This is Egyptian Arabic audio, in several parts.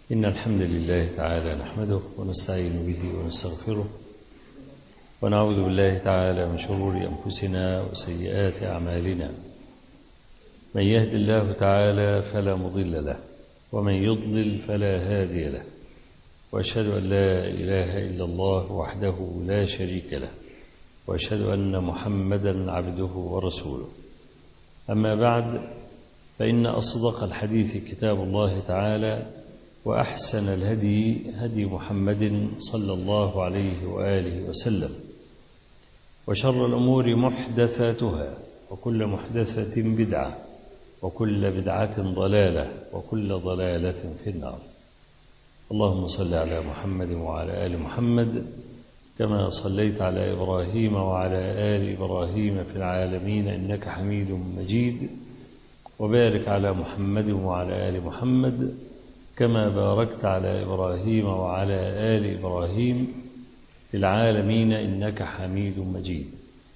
إن الحمد لله تعالى نحمده ونستعين به ونستغفره ونعوذ بالله تعالى من شرور أنفسنا وسيئات أعمالنا من يهد الله تعالى فلا مضل له ومن يضلل فلا هادي له وأشهد أن لا إله إلا الله وحده لا شريك له وأشهد أن محمدا عبده ورسوله أما بعد فإن أصدق الحديث كتاب الله تعالى وأحسن الهدي هدي محمد صلى الله عليه وآله وسلم وشر الأمور محدثاتها وكل محدثة بدعة وكل بدعة ضلالة وكل ضلالة في النار اللهم صل على محمد وعلى آل محمد كما صليت على إبراهيم وعلى آل إبراهيم في العالمين إنك حميد مجيد وبارك على محمد وعلى آل محمد كما باركت على إبراهيم وعلى آل إبراهيم في العالمين إنك حميد مجيد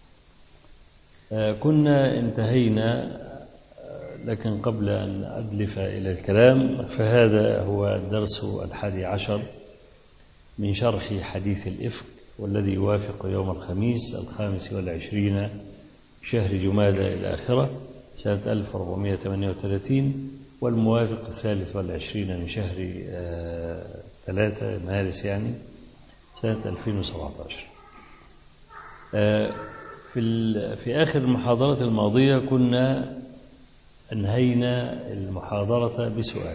كنا انتهينا لكن قبل أن أدلف إلى الكلام فهذا هو الدرس الحادي عشر من شرح حديث الإفك والذي يوافق يوم الخميس الخامس والعشرين شهر جمادى الآخرة سنة 1438 والموافق الثالث والعشرين من شهر ثلاثة مارس يعني سنة 2017 في في آخر المحاضرة الماضية كنا أنهينا المحاضرة بسؤال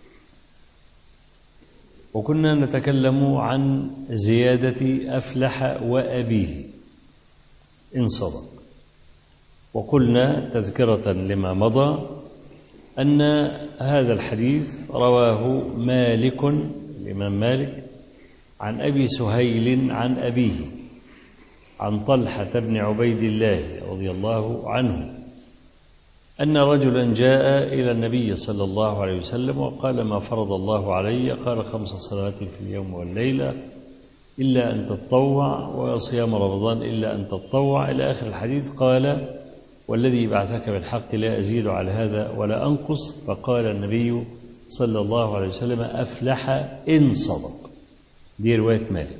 وكنا نتكلم عن زيادة أفلح وأبيه إن صدق وقلنا تذكرة لما مضى أن هذا الحديث رواه مالك الإمام مالك عن أبي سهيل عن أبيه عن طلحة بن عبيد الله رضي الله عنه أن رجلا جاء إلى النبي صلى الله عليه وسلم وقال ما فرض الله علي قال خمس صلوات في اليوم والليلة إلا أن تتطوع وصيام رمضان إلا أن تتطوع إلى آخر الحديث قال والذي بعثك بالحق لا أزيد على هذا ولا أنقص فقال النبي صلى الله عليه وسلم أفلح إن صدق دي رواية مالك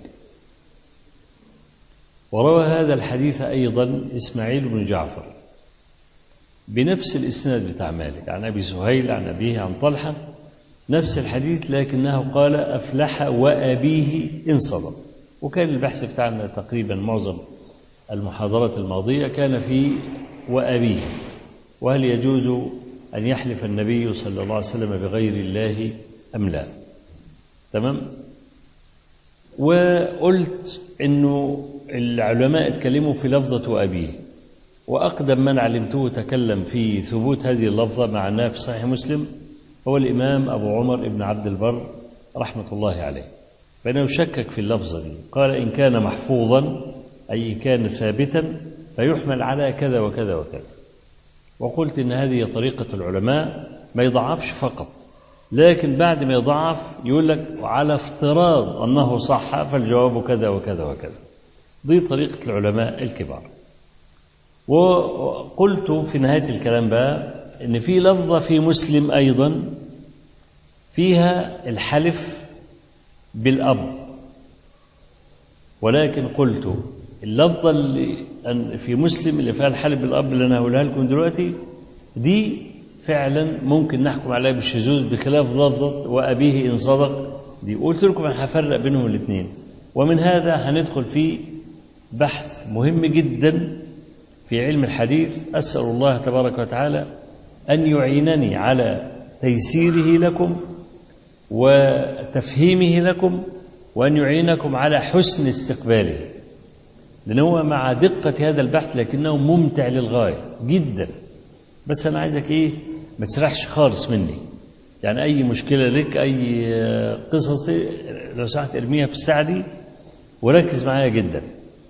وروى هذا الحديث أيضا إسماعيل بن جعفر بنفس الإسناد بتاع مالك عن أبي سهيل عن أبيه عن طلحة نفس الحديث لكنه قال أفلح وأبيه إن صدق وكان البحث بتاعنا تقريبا معظم المحاضرات الماضية كان في وأبيه وهل يجوز أن يحلف النبي صلى الله عليه وسلم بغير الله أم لا تمام وقلت أنه العلماء اتكلموا في لفظة وأبيه وأقدم من علمته تكلم في ثبوت هذه اللفظة معناه في صحيح مسلم هو الإمام أبو عمر بن عبد البر رحمة الله عليه فإنه شكك في اللفظة دي قال إن كان محفوظا أي كان ثابتا فيحمل على كذا وكذا وكذا وقلت إن هذه طريقة العلماء ما يضعفش فقط لكن بعد ما يضعف يقول لك على افتراض أنه صح فالجواب كذا وكذا وكذا دي طريقة العلماء الكبار وقلت في نهاية الكلام بقى إن في لفظة في مسلم أيضا فيها الحلف بالأب ولكن قلت اللفظة اللي في مسلم اللي فيها الحلف بالأب اللي أنا هقولها لكم دلوقتي دي فعلا ممكن نحكم عليها بالشذوذ بخلاف لفظة وأبيه إن صدق دي قلت لكم أنا هفرق بينهم الاثنين ومن هذا هندخل في بحث مهم جدا في علم الحديث أسأل الله تبارك وتعالى أن يعينني على تيسيره لكم وتفهيمه لكم وأن يعينكم على حسن استقباله لأن هو مع دقة هذا البحث لكنه ممتع للغاية جدا بس أنا عايزك إيه ما تسرحش خالص مني يعني أي مشكلة لك أي قصص لو سمحت ارميها في الساعة دي وركز معايا جدا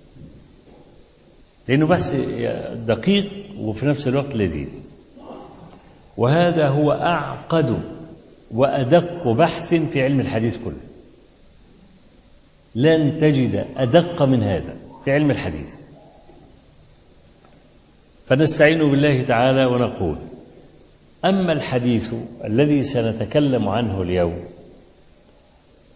لأنه بحث دقيق وفي نفس الوقت لذيذ وهذا هو أعقد وأدق بحث في علم الحديث كله لن تجد أدق من هذا في علم الحديث فنستعين بالله تعالى ونقول أما الحديث الذي سنتكلم عنه اليوم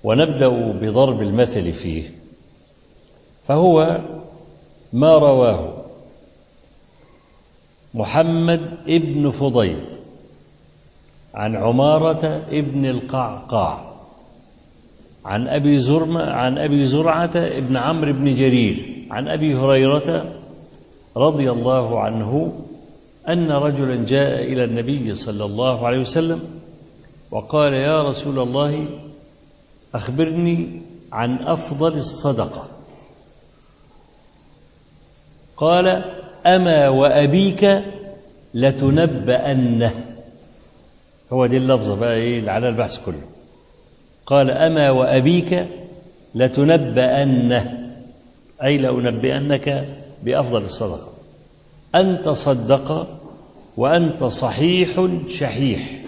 ونبدأ بضرب المثل فيه فهو ما رواه محمد ابن فضيل عن عمارة ابن القعقاع عن أبي زرمة عن أبي زرعة ابن عمرو بن جرير عن أبي هريرة رضي الله عنه أن رجلا جاء إلى النبي صلى الله عليه وسلم وقال يا رسول الله أخبرني عن أفضل الصدقة قال أما وأبيك لتنبأنه هو دي اللفظة بقى إيه اللي على البحث كله قال أما وأبيك لتنبأنه أي لأنبئنك بأفضل الصدقة أن تصدق وأنت صحيح شحيح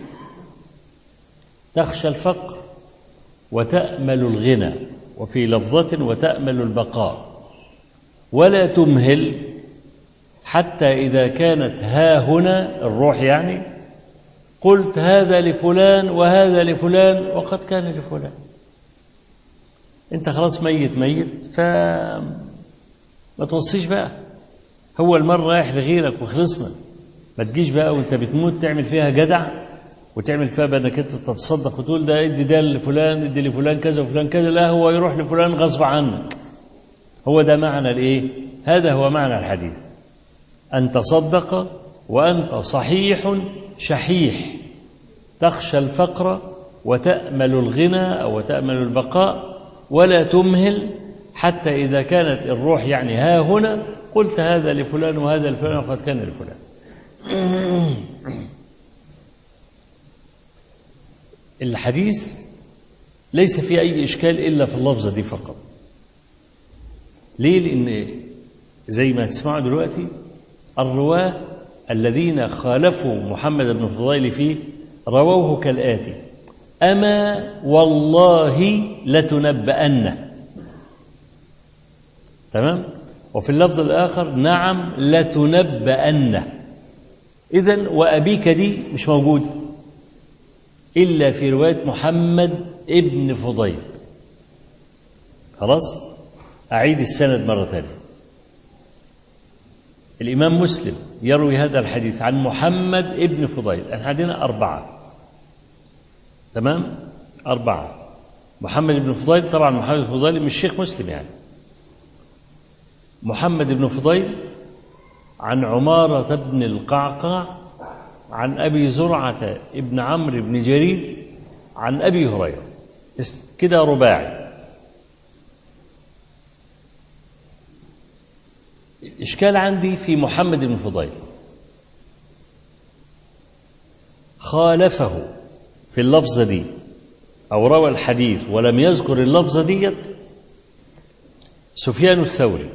تخشى الفقر وتأمل الغنى وفي لفظة وتأمل البقاء ولا تمهل حتى إذا كانت ها هنا الروح يعني قلت هذا لفلان وهذا لفلان وقد كان لفلان انت خلاص ميت ميت ف ما توصيش بقى هو المرة رايح لغيرك وخلصنا ما تجيش بقى وانت بتموت تعمل فيها جدع وتعمل فيها بانك انت تتصدق وتقول ده ادي ده لفلان ادي لفلان كذا وفلان كذا لا هو يروح لفلان غصب عنك هو ده معنى الايه هذا هو معنى الحديث ان تصدق وانت صحيح شحيح تخشى الفقر وتامل الغنى او تامل البقاء ولا تمهل حتى اذا كانت الروح يعني ها هنا قلت هذا لفلان وهذا لفلان وقد كان لفلان الحديث ليس فيه أي إشكال إلا في اللفظة دي فقط ليه لأن زي ما تسمعوا دلوقتي الرواة الذين خالفوا محمد بن الفضيل فيه رووه كالآتي أما والله لتنبأن تمام وفي اللفظ الآخر نعم لتنبأن إذا وأبيك دي مش موجودة إلا في رواية محمد ابن فضيل خلاص أعيد السند مرة ثانية الإمام مسلم يروي هذا الحديث عن محمد ابن فضيل احنا عندنا أربعة تمام أربعة محمد بن فضيل طبعا محمد بن فضيل مش شيخ مسلم يعني محمد بن فضيل عن عمارة بن القعقاع عن أبي زرعة ابن عمرو بن جرير عن أبي هريرة كده رباعي الإشكال عندي في محمد بن فضيل خالفه في اللفظة دي أو روى الحديث ولم يذكر اللفظة ديت سفيان الثوري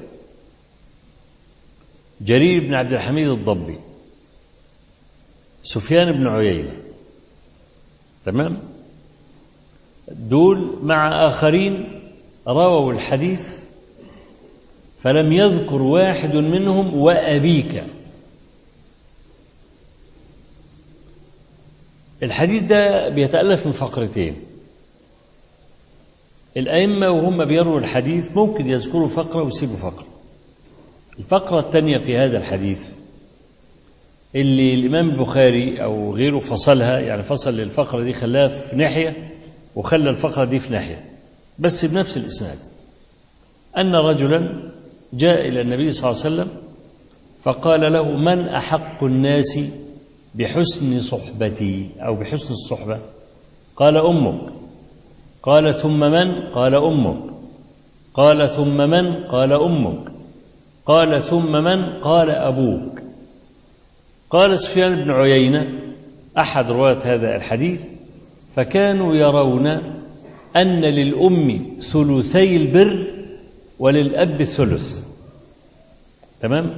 جرير بن عبد الحميد الضبي سفيان بن عيينة تمام دول مع آخرين رووا الحديث فلم يذكر واحد منهم وأبيك الحديث ده بيتألف من فقرتين الأئمة وهم بيروا الحديث ممكن يذكروا فقرة ويسيبوا فقرة الفقرة الثانية في هذا الحديث اللي الإمام البخاري أو غيره فصلها يعني فصل الفقرة دي خلاها في ناحية وخلى الفقرة دي في ناحية بس بنفس الإسناد أن رجلا جاء إلى النبي صلى الله عليه وسلم فقال له من أحق الناس بحسن صحبتي أو بحسن الصحبة قال أمك قال ثم من قال أمك قال ثم من قال أمك قال ثم من قال أبوك قال سفيان بن عيينة أحد رواة هذا الحديث فكانوا يرون أن للأم ثلثي البر وللأب الثلث تمام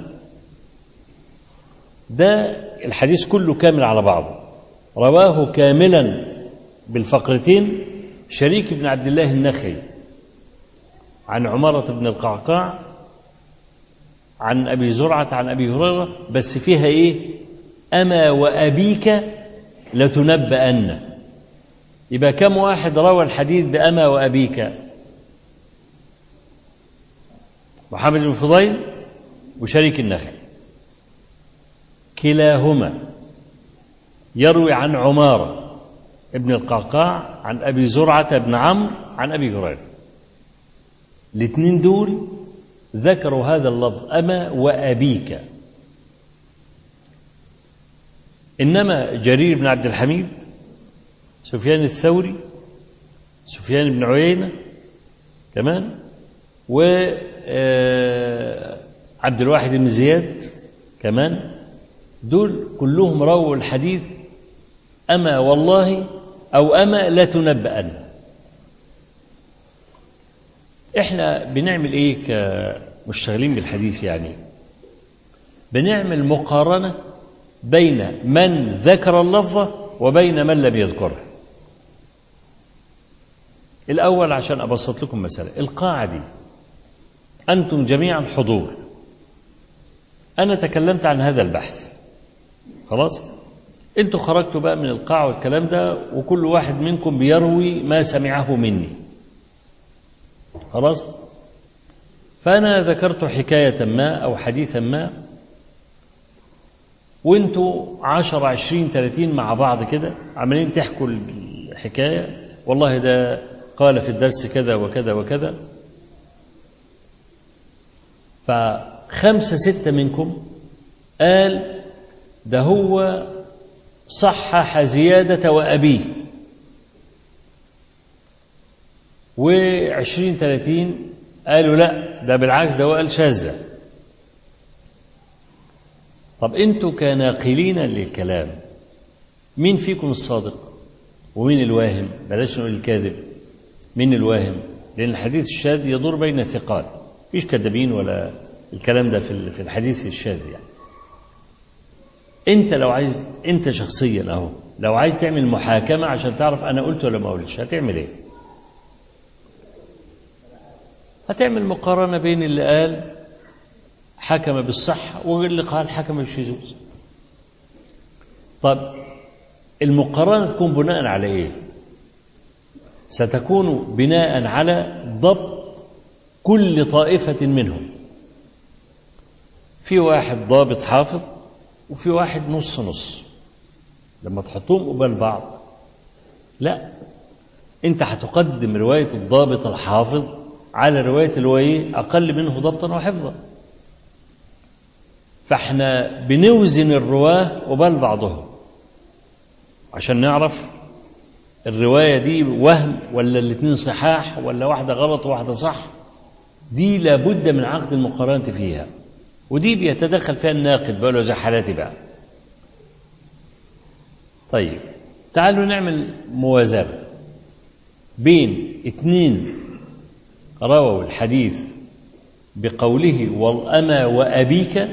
ده الحديث كله كامل على بعضه رواه كاملا بالفقرتين شريك بن عبد الله النخعي عن عمارة بن القعقاع عن أبي زرعة عن أبي هريرة بس فيها إيه أما وأبيك لتنبأن يبقى كم واحد روى الحديث بأما وأبيك محمد بن فضيل وشريك النخل كلاهما يروي عن عمارة ابن القعقاع عن أبي زرعة بن عمرو عن أبي هريرة الاثنين دول ذكروا هذا اللفظ أما وأبيك إنما جرير بن عبد الحميد سفيان الثوري سفيان بن عيينة كمان و عبد الواحد بن زياد كمان دول كلهم رووا الحديث أما والله أو أما لا تنبأن احنا بنعمل ايه كمشتغلين بالحديث يعني بنعمل مقارنة بين من ذكر اللفظة وبين من لم يذكره الأول عشان أبسط لكم مسألة القاعدة دي أنتم جميعا حضور أنا تكلمت عن هذا البحث خلاص أنتوا خرجتوا بقى من القاعة والكلام ده وكل واحد منكم بيروي ما سمعه مني خلاص فأنا ذكرت حكاية ما أو حديثا ما وانتوا عشر عشرين ثلاثين مع بعض كده عمالين تحكوا الحكاية والله ده قال في الدرس كذا وكذا وكذا فخمسة ستة منكم قال ده هو صحح زيادة وأبيه وعشرين ثلاثين قالوا لا ده بالعكس ده هو قال شاذة طب انتوا كناقلين للكلام مين فيكم الصادق ومين الواهم بلاش نقول الكاذب مين الواهم لأن الحديث الشاذ يدور بين الثقات مفيش كذابين ولا الكلام ده في في الحديث الشاذ يعني انت لو عايز انت شخصيا اهو لو عايز تعمل محاكمة عشان تعرف انا قلت ولا ما قلتش هتعمل ايه هتعمل مقارنة بين اللي قال حكم بالصحة واللي قال حكم بالشذوذ طب المقارنة تكون بناء على ايه ستكون بناء على ضبط كل طائفة منهم في واحد ضابط حافظ وفي واحد نص نص لما تحطوهم قبال بعض لا انت هتقدم رواية الضابط الحافظ على رواية الوي أقل منه ضبطا وحفظا فاحنا بنوزن الرواه قبال بعضهم عشان نعرف الرواية دي وهم ولا الاثنين صحاح ولا واحدة غلط وواحدة صح دي لابد من عقد المقارنة فيها ودي بيتدخل فيها الناقد بقى له زي حالاتي بقى طيب تعالوا نعمل موازنة بين اثنين رووا الحديث بقوله والأما وأبيك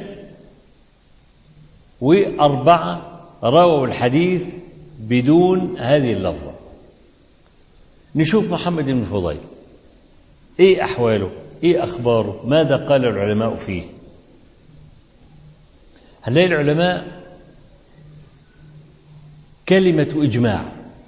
وأربعة رووا الحديث بدون هذه اللفظة نشوف محمد بن فضيل ايه أحواله ايه أخباره ماذا قال العلماء فيه هنلاقي العلماء كلمة إجماع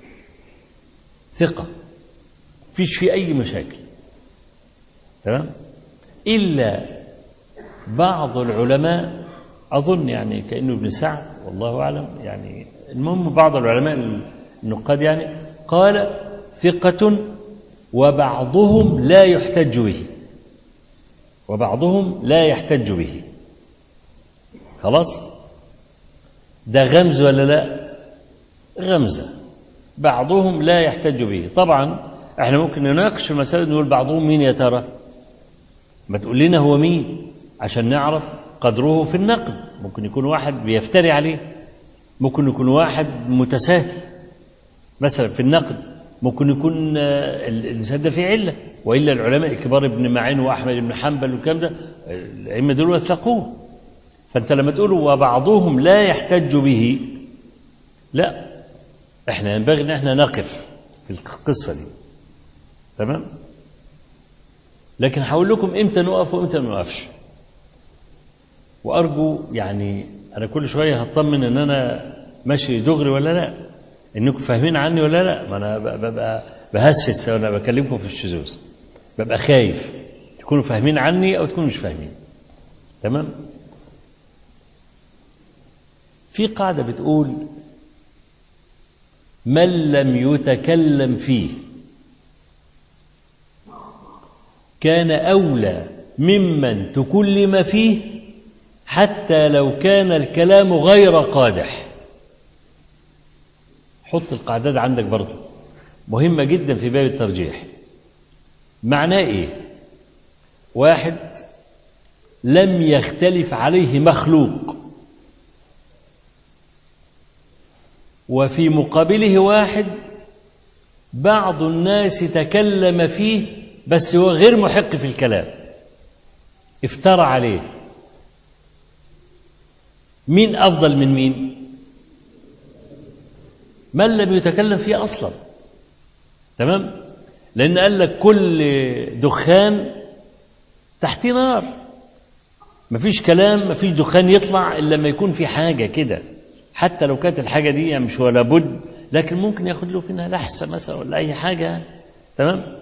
ثقة فيش في أي مشاكل تمام إلا بعض العلماء أظن يعني كأنه ابن سعد والله أعلم يعني المهم بعض العلماء النقاد يعني قال ثقة وبعضهم لا يحتج به وبعضهم لا يحتج به خلاص ده غمز ولا لا غمزة بعضهم لا يحتج به طبعا احنا ممكن نناقش المسألة نقول بعضهم مين يا ترى ما تقول لنا هو مين عشان نعرف قدره في النقد ممكن يكون واحد بيفتري عليه ممكن يكون واحد متساهل مثلا في النقد ممكن يكون الإنسان ده فيه علة وإلا العلماء الكبار ابن معين وأحمد بن حنبل والكلام ده الأئمة دول وثقوه فأنت لما تقول وبعضهم لا يحتج به لا احنا ينبغي ان احنا نقف في القصة دي تمام لكن هقول لكم امتى نقف وامتى ما نقفش وارجو يعني انا كل شويه هطمن ان انا ماشي دغري ولا لا انكم فاهمين عني ولا لا ما انا ببقى بهسس وانا بكلمكم في الشذوذ ببقى خايف تكونوا فاهمين عني او تكونوا مش فاهمين تمام في قاعده بتقول من لم يتكلم فيه كان اولى ممن تكلم فيه حتى لو كان الكلام غير قادح حط القاعدة دي عندك برضه مهمة جدا في باب الترجيح معناه ايه واحد لم يختلف عليه مخلوق وفي مقابله واحد بعض الناس تكلم فيه بس هو غير محق في الكلام افترى عليه مين أفضل من مين من لم يتكلم فيه أصلا تمام لأن قال لك كل دخان تحتيه نار مفيش كلام مفيش دخان يطلع إلا لما يكون في حاجة كده حتى لو كانت الحاجة دي يعني مش ولا بد لكن ممكن ياخد له فينا لحسة مثلا ولا أي حاجة تمام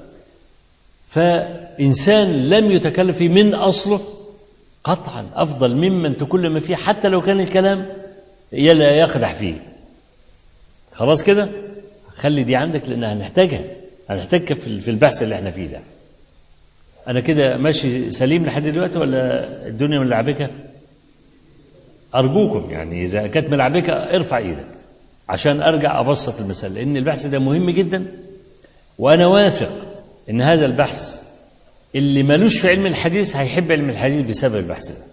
فإنسان لم يتكلم فيه من أصله قطعا أفضل ممن تكلم فيه حتى لو كان الكلام يلا يقدح فيه خلاص كده خلي دي عندك لأنها هنحتاجها هنحتاجها في البحث اللي احنا فيه ده أنا كده ماشي سليم لحد دلوقتي ولا الدنيا ملعبكة أرجوكم يعني إذا كانت ملعبكة ارفع إيدك عشان أرجع أبسط المسألة لأن البحث ده مهم جدا وأنا واثق إن هذا البحث اللي ملوش في علم الحديث هيحب علم الحديث بسبب البحث ده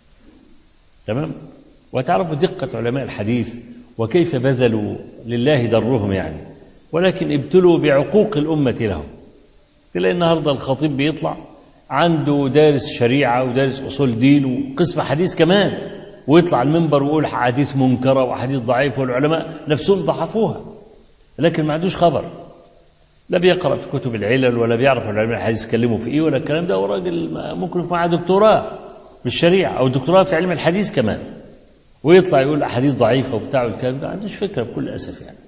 تمام وتعرفوا دقة علماء الحديث وكيف بذلوا لله درهم يعني ولكن ابتلوا بعقوق الأمة لهم تلاقي النهاردة الخطيب بيطلع عنده دارس شريعة ودارس أصول دين وقسم حديث كمان ويطلع المنبر ويقول حديث منكرة وحديث ضعيف والعلماء نفسهم ضعفوها لكن ما عندوش خبر لا بيقرأ في كتب العلل ولا بيعرف العلماء الحديث يتكلموا في ايه ولا الكلام ده وراجل ممكن يكون معاه دكتوراه في الشريعة أو دكتوراه في علم الحديث كمان ويطلع يقول أحاديث ضعيفة وبتاع والكلام ده ما عندوش فكرة بكل أسف يعني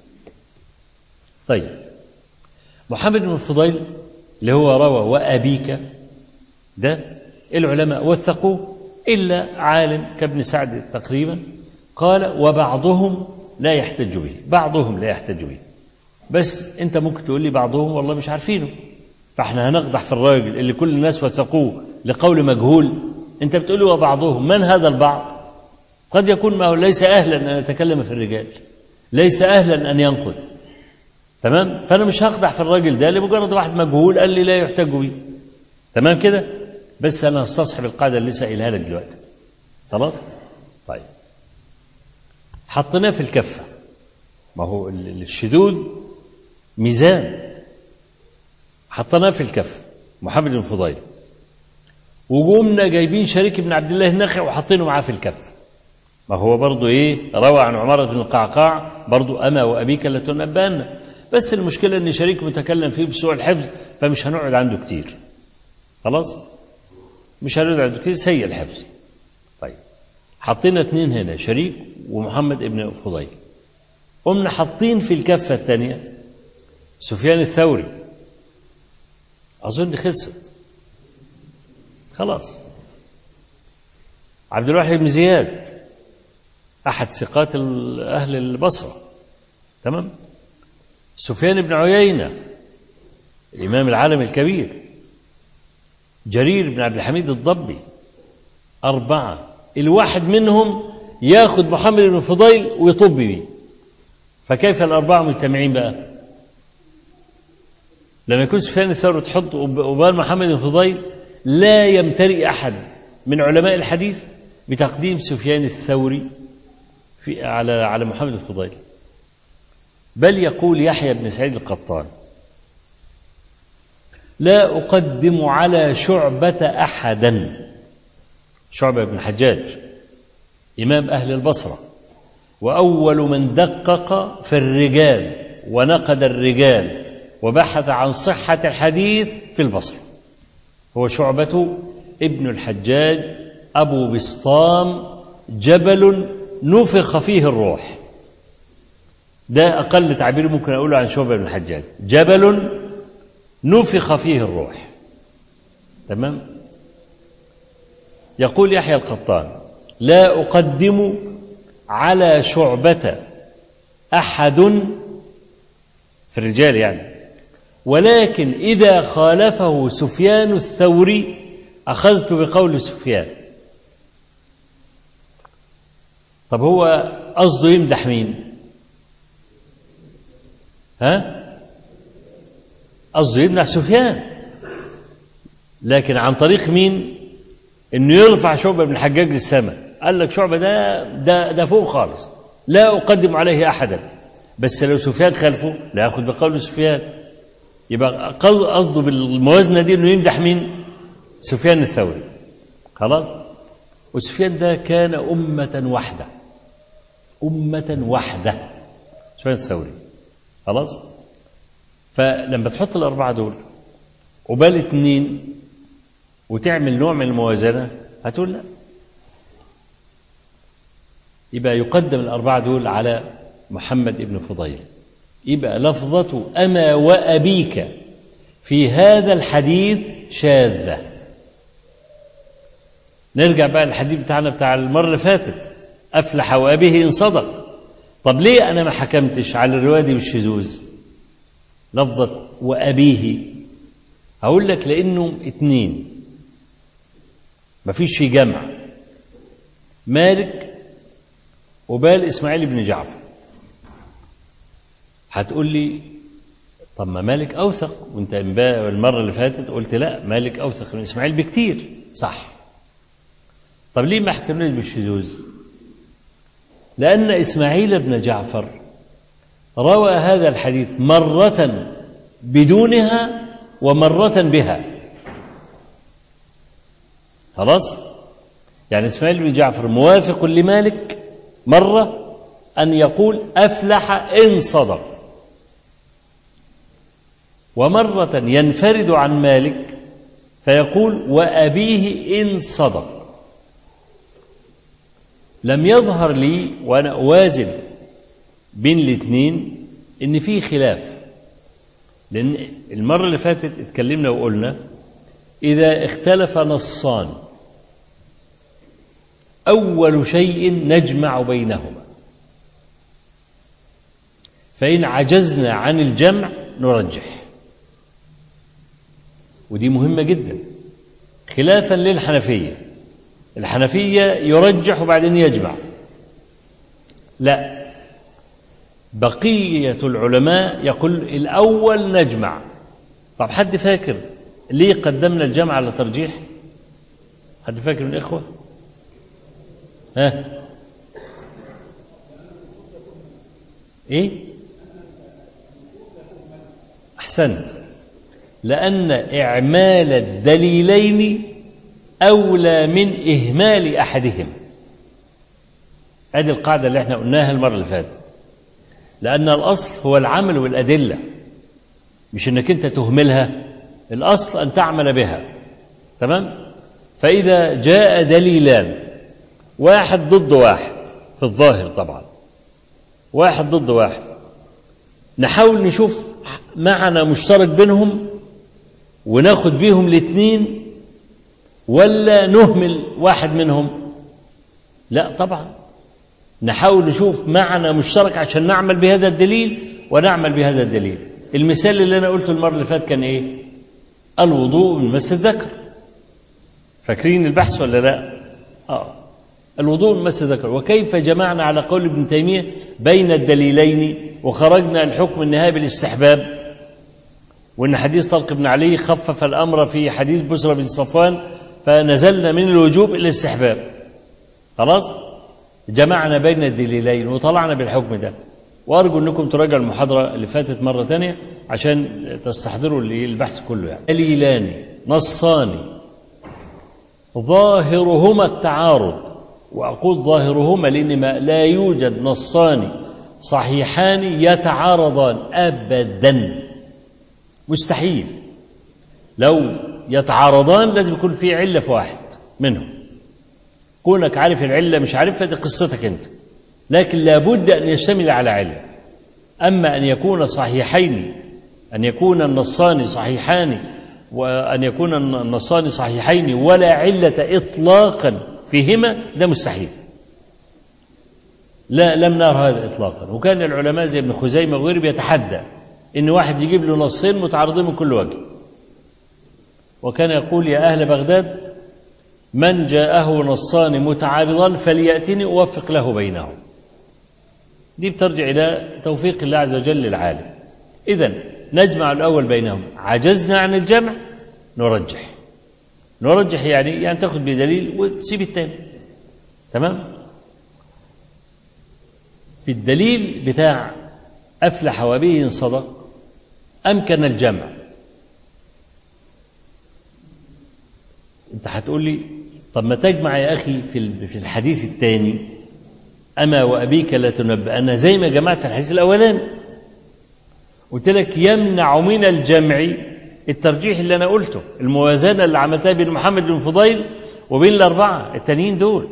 طيب محمد بن الفضيل اللي هو روى وأبيك ده العلماء وثقوه إلا عالم كابن سعد تقريبا قال وبعضهم لا يحتج به بعضهم لا يحتج به بس انت ممكن تقول لي بعضهم والله مش عارفينه فاحنا هنقدح في الراجل اللي كل الناس وثقوه لقول مجهول انت بتقول لي وبعضهم من هذا البعض قد يكون ما هو ليس اهلا ان يتكلم في الرجال ليس اهلا ان ينقد تمام فانا مش هقدح في الراجل ده لمجرد واحد مجهول قال لي لا يحتج به تمام كده بس انا هستصحب القاعده اللي لسه قايلها لك دلوقتي خلاص طيب حطيناه في الكفه ما هو الشذوذ ميزان حطيناه في الكف محمد بن فضيل وقومنا جايبين شريك بن عبد الله النخعي وحاطينه معاه في الكف ما هو برضه ايه روى عن عمارة بن القعقاع برضه أما وأبيك لا تنبأنا بس المشكلة إن شريك متكلم فيه بسوء الحفظ فمش هنقعد عنده كتير خلاص مش هنقعد عنده كتير سيء الحفظ طيب حطينا اثنين هنا شريك ومحمد بن فضيل قمنا حاطين في الكفة الثانية سفيان الثوري أظن خلصت خلاص عبد الواحد بن زياد أحد ثقات أهل البصرة تمام سفيان بن عيينة الإمام العالم الكبير جرير بن عبد الحميد الضبي أربعة الواحد منهم ياخد محمد بن فضيل ويطب بيه فكيف الأربعة مجتمعين بقى لما يكون سفيان الثوري تحط وبال محمد بن فضيل لا يمترئ أحد من علماء الحديث بتقديم سفيان الثوري في على على محمد بن فضيل بل يقول يحيى بن سعيد القطان لا أقدم على شعبة أحدا شعبة بن حجاج إمام أهل البصرة وأول من دقق في الرجال ونقد الرجال وبحث عن صحة الحديث في البصرة هو شعبة ابن الحجاج أبو بسطام جبل نفخ فيه الروح ده أقل تعبير ممكن أقوله عن شعبة بن الحجاج جبل نفخ فيه الروح تمام يقول يحيى القطان لا أقدم على شعبة أحد في الرجال يعني ولكن إذا خالفه سفيان الثوري أخذت بقول سفيان طب هو قصده يمدح مين ها قصده يمدح سفيان لكن عن طريق مين انه يرفع شعبة بن الحجاج للسماء قال لك شعبة ده ده ده فوق خالص لا أقدم عليه أحدا بس لو سفيان خلفه لا ياخذ بقول سفيان يبقى قصده بالموازنة دي انه يمدح مين سفيان الثوري خلاص وسفيان ده كان أمة واحدة أمة واحدة سفيان الثوري خلاص فلما تحط الأربعة دول قبال اتنين وتعمل نوع من الموازنة هتقول لا يبقى يقدم الأربعة دول على محمد ابن فضيل يبقى لفظة أما وأبيك في هذا الحديث شاذة نرجع بقى للحديث بتاعنا بتاع المرة اللي فاتت أفلح وأبيه إن صدق طب ليه أنا ما حكمتش على الرواية دي بالشذوذ لفظة وأبيه هقول لك لأنه اتنين مفيش في جمع مالك وبال إسماعيل بن جعفر هتقول لي طب ما مالك أوثق وانت المرة اللي فاتت قلت لا مالك أوثق من إسماعيل بكتير صح طب ليه ما حكمناش بالشذوذ لأن إسماعيل بن جعفر روى هذا الحديث مرة بدونها ومرة بها خلاص يعني إسماعيل بن جعفر موافق لمالك مرة أن يقول أفلح إن صدق ومرة ينفرد عن مالك فيقول وأبيه إن صدق لم يظهر لي وأنا أوازن بين الاثنين إن في خلاف لأن المرة اللي فاتت اتكلمنا وقلنا إذا اختلف نصان أول شيء نجمع بينهما فإن عجزنا عن الجمع نرجح ودي مهمة جدا خلافا للحنفية الحنفية يرجح وبعدين يجمع لا بقية العلماء يقول الأول نجمع طب حد فاكر ليه قدمنا الجمع على ترجيح حد فاكر من الإخوة ها ايه احسنت لان اعمال الدليلين اولى من اهمال احدهم ادي القاعده اللي احنا قلناها المره اللي فاتت لان الاصل هو العمل والادله مش انك انت تهملها الاصل ان تعمل بها تمام فاذا جاء دليلان واحد ضد واحد في الظاهر طبعا واحد ضد واحد نحاول نشوف معنى مشترك بينهم وناخد بيهم الاثنين ولا نهمل واحد منهم لا طبعا نحاول نشوف معنى مشترك عشان نعمل بهذا الدليل ونعمل بهذا الدليل المثال اللي انا قلته المره اللي فاتت كان ايه الوضوء من مس الذكر فاكرين البحث ولا لا اه الوضوء من مس الذكر وكيف جمعنا على قول ابن تيمية بين الدليلين وخرجنا الحكم النهائي بالاستحباب وأن حديث طلق بن علي خفف الأمر في حديث بسرى بن صفوان فنزلنا من الوجوب إلى الاستحباب خلاص جمعنا بين الدليلين وطلعنا بالحكم ده وأرجو أنكم تراجعوا المحاضرة اللي فاتت مرة تانية عشان تستحضروا البحث كله يعني دليلان نصان ظاهرهما التعارض وأقول ظاهرهما لأن ما لا يوجد نصان صحيحان يتعارضان أبدا مستحيل لو يتعارضان لازم يكون في علة في واحد منهم كونك عارف العلة مش عارفها دي قصتك أنت لكن لابد أن يشتمل على علة أما أن يكون صحيحين أن يكون النصان صحيحان وأن يكون النصان صحيحين ولا علة إطلاقا فيهما ده مستحيل لا لم نرى هذا إطلاقا وكان العلماء زي ابن خزيمة وغيره بيتحدى إن واحد يجيب له نصين متعارضين من كل وجه وكان يقول يا أهل بغداد من جاءه نصان متعارضان فليأتني أوفق له بينهم دي بترجع إلى توفيق الله عز وجل للعالم إذا نجمع الأول بينهم عجزنا عن الجمع نرجح نرجح يعني يعني تاخذ بدليل وتسيب الثاني تمام في الدليل بتاع أفلح وبه إن صدق أمكن الجمع أنت هتقول لي طب ما تجمع يا أخي في في الحديث الثاني أما وأبيك لا تنبأنا زي ما جمعت في الحديث الأولاني قلت لك يمنع من الجمع الترجيح اللي أنا قلته الموازنة اللي عملتها بين محمد بن فضيل وبين الأربعة التانيين دول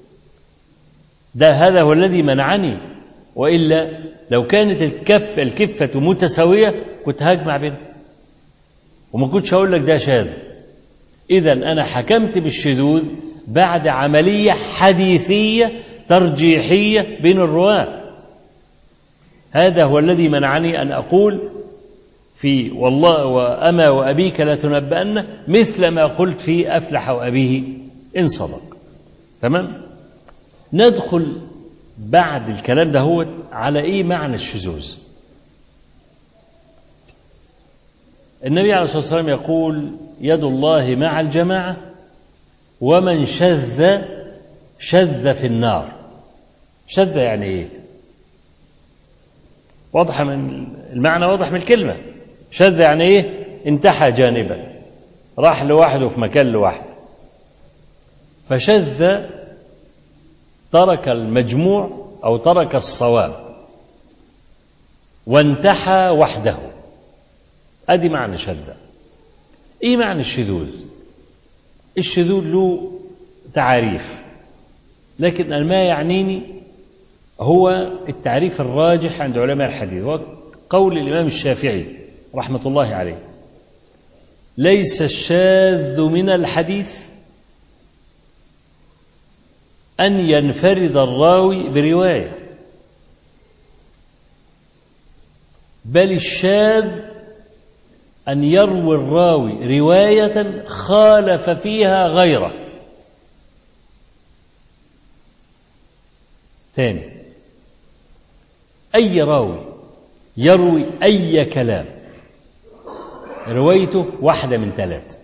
ده هذا هو الذي منعني وإلا لو كانت الكف الكفة متساوية كنت هجمع بينهم وما كنتش هقول لك ده شاذ إذا أنا حكمت بالشذوذ بعد عملية حديثية ترجيحية بين الرواة هذا هو الذي منعني أن أقول في والله وأما وأبيك لا تنبأن مثل ما قلت في أفلح وأبيه إن صدق تمام ندخل بعد الكلام ده هو على إيه معنى الشذوذ النبي عليه الصلاة والسلام يقول يد الله مع الجماعة ومن شذ شذ في النار شذ يعني ايه واضح من المعنى واضح من الكلمة شذ يعني ايه انتحى جانبا راح لوحده في مكان لوحده فشذ ترك المجموع أو ترك الصواب وانتحى وحده أدي معنى شذ إيه معنى الشذوذ الشذوذ له تعاريف لكن ما يعنيني هو التعريف الراجح عند علماء الحديث هو قول الإمام الشافعي رحمة الله عليه ليس الشاذ من الحديث أن ينفرد الراوي برواية بل الشاذ أن يروي الراوي رواية خالف فيها غيره ثاني أي راوي يروي أي كلام روايته واحدة من ثلاث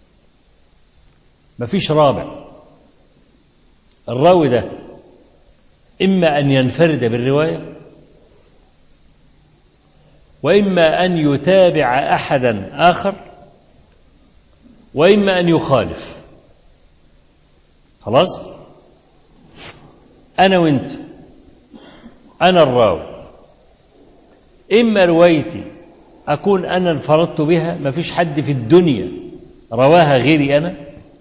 مفيش رابع الراوي ده إما أن ينفرد بالرواية وإما أن يتابع أحدا آخر وإما أن يخالف خلاص أنا وأنت أنا الراوي إما روايتي أكون أنا انفردت بها ما فيش حد في الدنيا رواها غيري أنا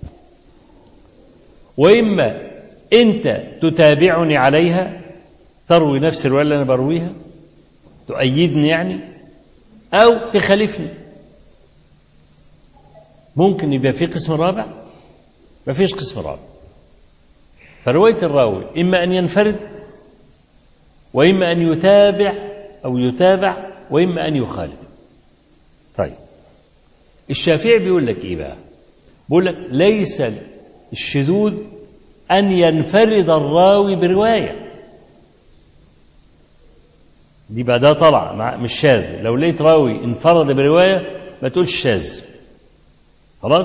وإما أنت تتابعني عليها تروي نفس الرواية اللي أنا برويها تؤيدني يعني أو تخالفني ممكن يبقى في قسم رابع ما فيش قسم رابع فرواية الراوي إما أن ينفرد وإما أن يتابع أو يتابع وإما أن يخالف طيب الشافعي بيقول لك إيه بقى بيقول لك ليس الشذوذ أن ينفرد الراوي برواية دي بقى ده طلع مش شاذ لو لقيت راوي انفرد برواية ما تقولش شاذ خلاص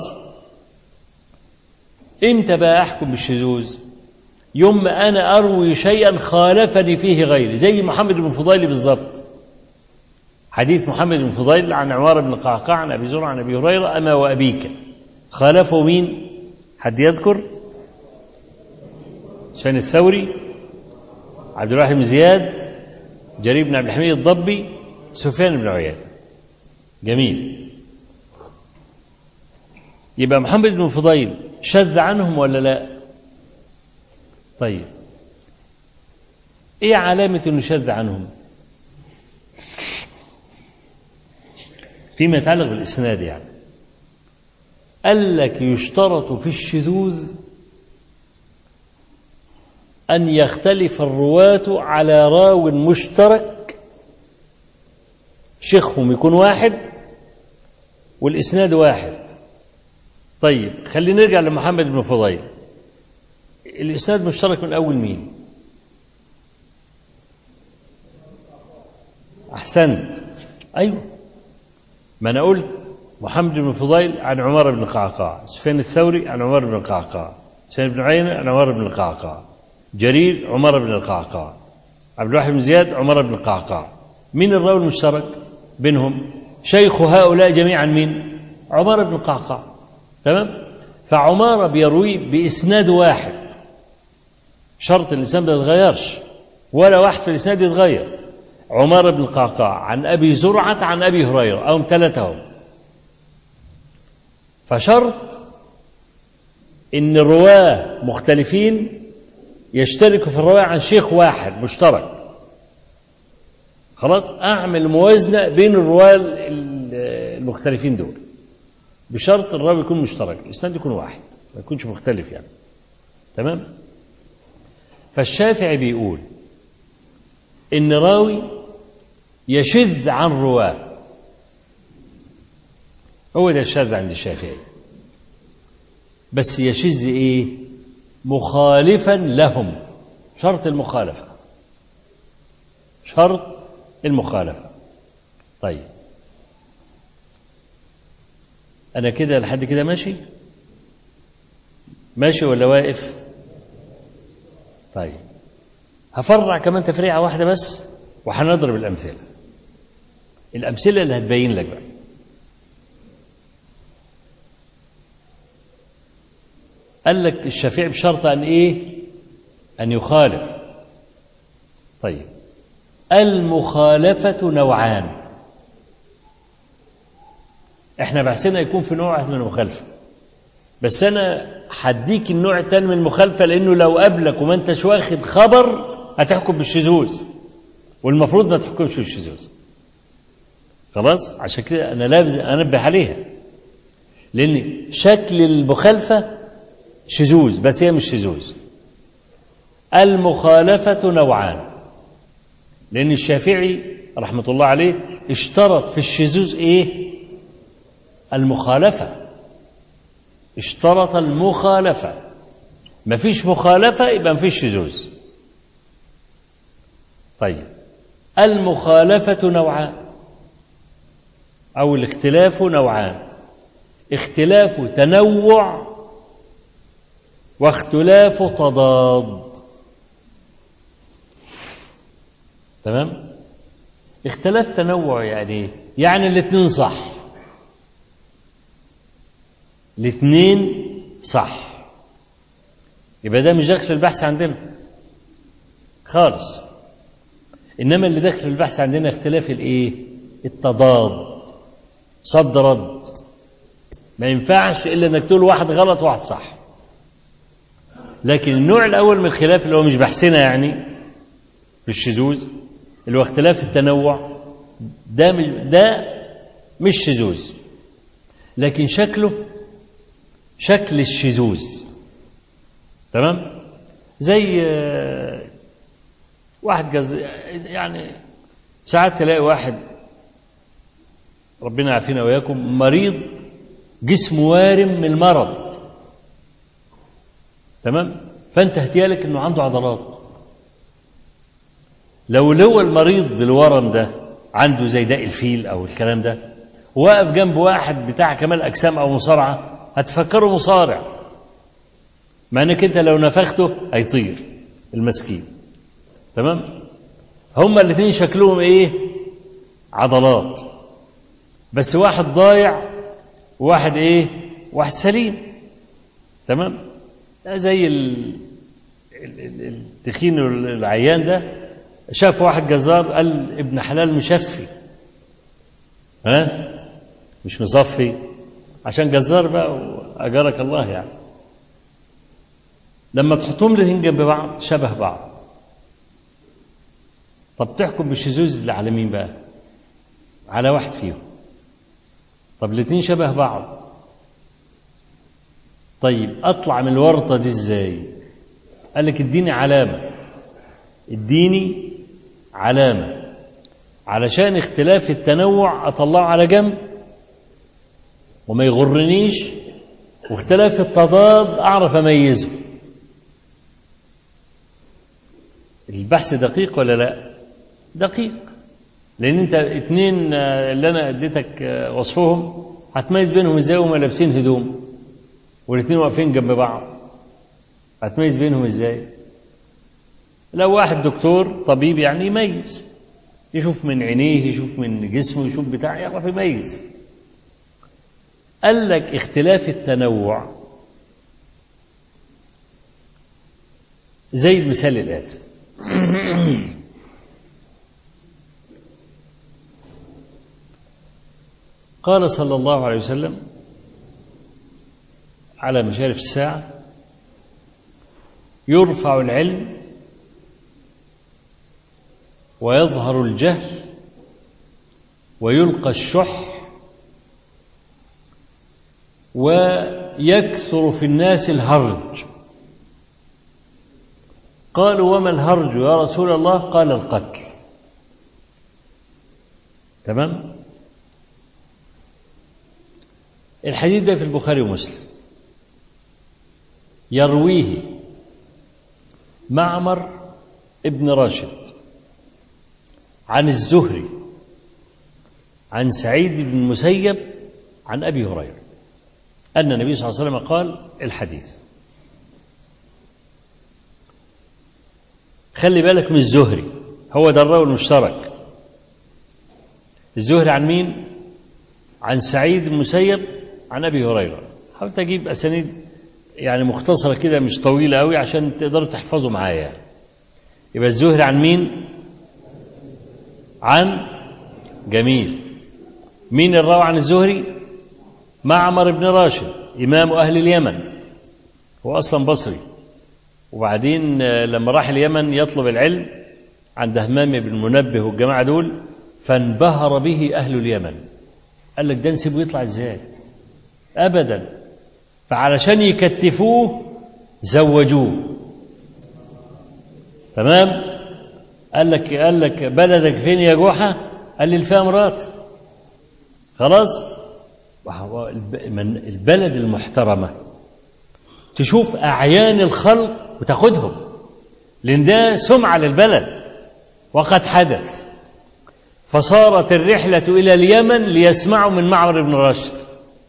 امتى بقى احكم بالشذوذ يوم ما انا اروي شيئا خالفني فيه غيري زي محمد بن فضيل بالظبط حديث محمد بن فضيل عن عمار بن قعقاع عن ابي زرع عن ابي هريره اما وابيك خالفه مين حد يذكر سفيان الثوري عبد الواحد بن زياد جرير بن عبد الحميد الضبي سفيان بن عيينة جميل يبقى محمد بن فضيل شذ عنهم ولا لا طيب ايه علامة انه شذ عنهم فيما يتعلق بالإسناد يعني قال لك يشترط في الشذوذ أن يختلف الرواة على راو مشترك شيخهم يكون واحد والإسناد واحد طيب خلينا نرجع لمحمد بن فضيل الإسناد مشترك من أول مين أحسنت أيوه ما أنا قلت محمد بن فضيل عن عمر بن القعقاع سفيان الثوري عن عمر بن القعقاع سفيان بن عيينة عن عمر بن القعقاع جرير عمر بن القعقاع عبد الواحد بن زياد عمر بن القعقاع مين الراوي المشترك بينهم شيخ هؤلاء جميعا مين عمر بن القعقاع تمام فعمارة بيروي بإسناد واحد شرط الإنسان ما يتغيرش ولا واحد في الإسناد يتغير عمر بن القعقاع عن أبي زرعة عن أبي هريرة أو ثلاثهم فشرط إن الرواة مختلفين يشتركوا في الرواية عن شيخ واحد مشترك خلاص أعمل موازنة بين الرواة المختلفين دول بشرط الراوي يكون مشترك الإسناد يكون واحد ما يكونش مختلف يعني تمام فالشافعي بيقول إن راوي يشذ عن رواه هو ده الشاذ عند الشافعي بس يشذ ايه مخالفا لهم شرط المخالفة شرط المخالفة طيب أنا كده لحد كده ماشي ماشي ولا واقف طيب هفرع كمان تفريعة واحدة بس وهنضرب الأمثلة الأمثلة اللي هتبين لك بقى قال لك الشفيع بشرط أن إيه أن يخالف طيب المخالفة نوعان احنا بحثنا يكون في نوع من المخالفة بس أنا هديك النوع الثاني من المخالفة لأنه لو قبلك وما أنتش واخد خبر هتحكم بالشذوذ والمفروض ما تحكمش بالشذوذ خلاص عشان كده أنا لازم أنبه عليها لأن شكل المخالفة شذوذ بس هي مش شذوذ المخالفة نوعان لأن الشافعي رحمة الله عليه اشترط في الشذوذ إيه المخالفة اشترط المخالفة مفيش مخالفة يبقى مفيش شذوذ طيب المخالفة نوعان أو الاختلاف نوعان اختلاف تنوع واختلاف تضاد تمام اختلاف تنوع يعني يعني الاثنين صح الاثنين صح يبقى ده مش داخل في البحث عندنا خالص انما اللي داخل في البحث عندنا اختلاف الايه التضاد صد رد ما ينفعش الا انك تقول واحد غلط وواحد صح لكن النوع الاول من الخلاف اللي هو مش بحثنا يعني في الشذوذ اللي هو اختلاف التنوع ده مش ده مش شذوذ لكن شكله شكل الشذوذ تمام زي واحد جز يعني ساعات تلاقي واحد ربنا يعافينا وياكم مريض جسمه وارم من المرض تمام فانت اهتيالك انه عنده عضلات لو اللي هو المريض بالورم ده عنده زي داء الفيل او الكلام ده واقف جنب واحد بتاع كمال اجسام او مصارعه هتفكره مصارع مع انك انت لو نفخته هيطير المسكين تمام هما الاثنين شكلهم ايه عضلات بس واحد ضايع وواحد ايه واحد سليم تمام زي التخين العيان ده شاف واحد جزار قال ابن حلال مشفي ها مش مصفي عشان جزار بقى واجرك الله يعني لما تحطهم الاثنين جنب بعض شبه بعض طب تحكم بالشذوذ اللي على مين بقى على واحد فيهم طب الاثنين شبه بعض طيب اطلع من الورطه دي ازاي قال لك اديني علامه اديني علامه علشان اختلاف التنوع اطلعه على جنب وما يغرنيش واختلاف التضاد اعرف اميزه البحث دقيق ولا لا دقيق لان انت اتنين اللي انا اديتك وصفهم هتميز بينهم ازاي وهم لابسين هدوم والاتنين واقفين جنب بعض هتميز بينهم ازاي لو واحد دكتور طبيب يعني يميز يشوف من عينيه يشوف من جسمه يشوف بتاع يعرف يميز قال لك اختلاف التنوع زي المثال الآتي قال صلى الله عليه وسلم على مشارف الساعة يرفع العلم ويظهر الجهل ويلقى الشح ويكثر في الناس الهرج قالوا وما الهرج يا رسول الله قال القتل تمام الحديث ده في البخاري ومسلم يرويه معمر ابن راشد عن الزهري عن سعيد بن المسيب عن أبي هريرة أن النبي صلى الله عليه وسلم قال الحديث خلي بالك من الزهري هو ده الراوي المشترك الزهري عن مين عن سعيد بن المسيب عن أبي هريرة حاولت أجيب أسانيد يعني مختصرة كده مش طويلة أوي عشان تقدروا تحفظوا معايا يبقى الزهري عن مين عن جميل مين الراوي عن الزهري معمر بن راشد إمام أهل اليمن هو أصلا بصري وبعدين لما راح اليمن يطلب العلم عند همام بن منبه والجماعة دول فانبهر به أهل اليمن قال لك ده نسيبه يطلع ازاي أبدا فعلشان يكتفوه زوجوه تمام قال لك قال لك بلدك فين يا جحا قال لي فيها مرات خلاص البلد المحترمة تشوف أعيان الخلق وتاخدهم لأن ده سمعة للبلد وقد حدث فصارت الرحلة إلى اليمن ليسمعوا من معمر بن راشد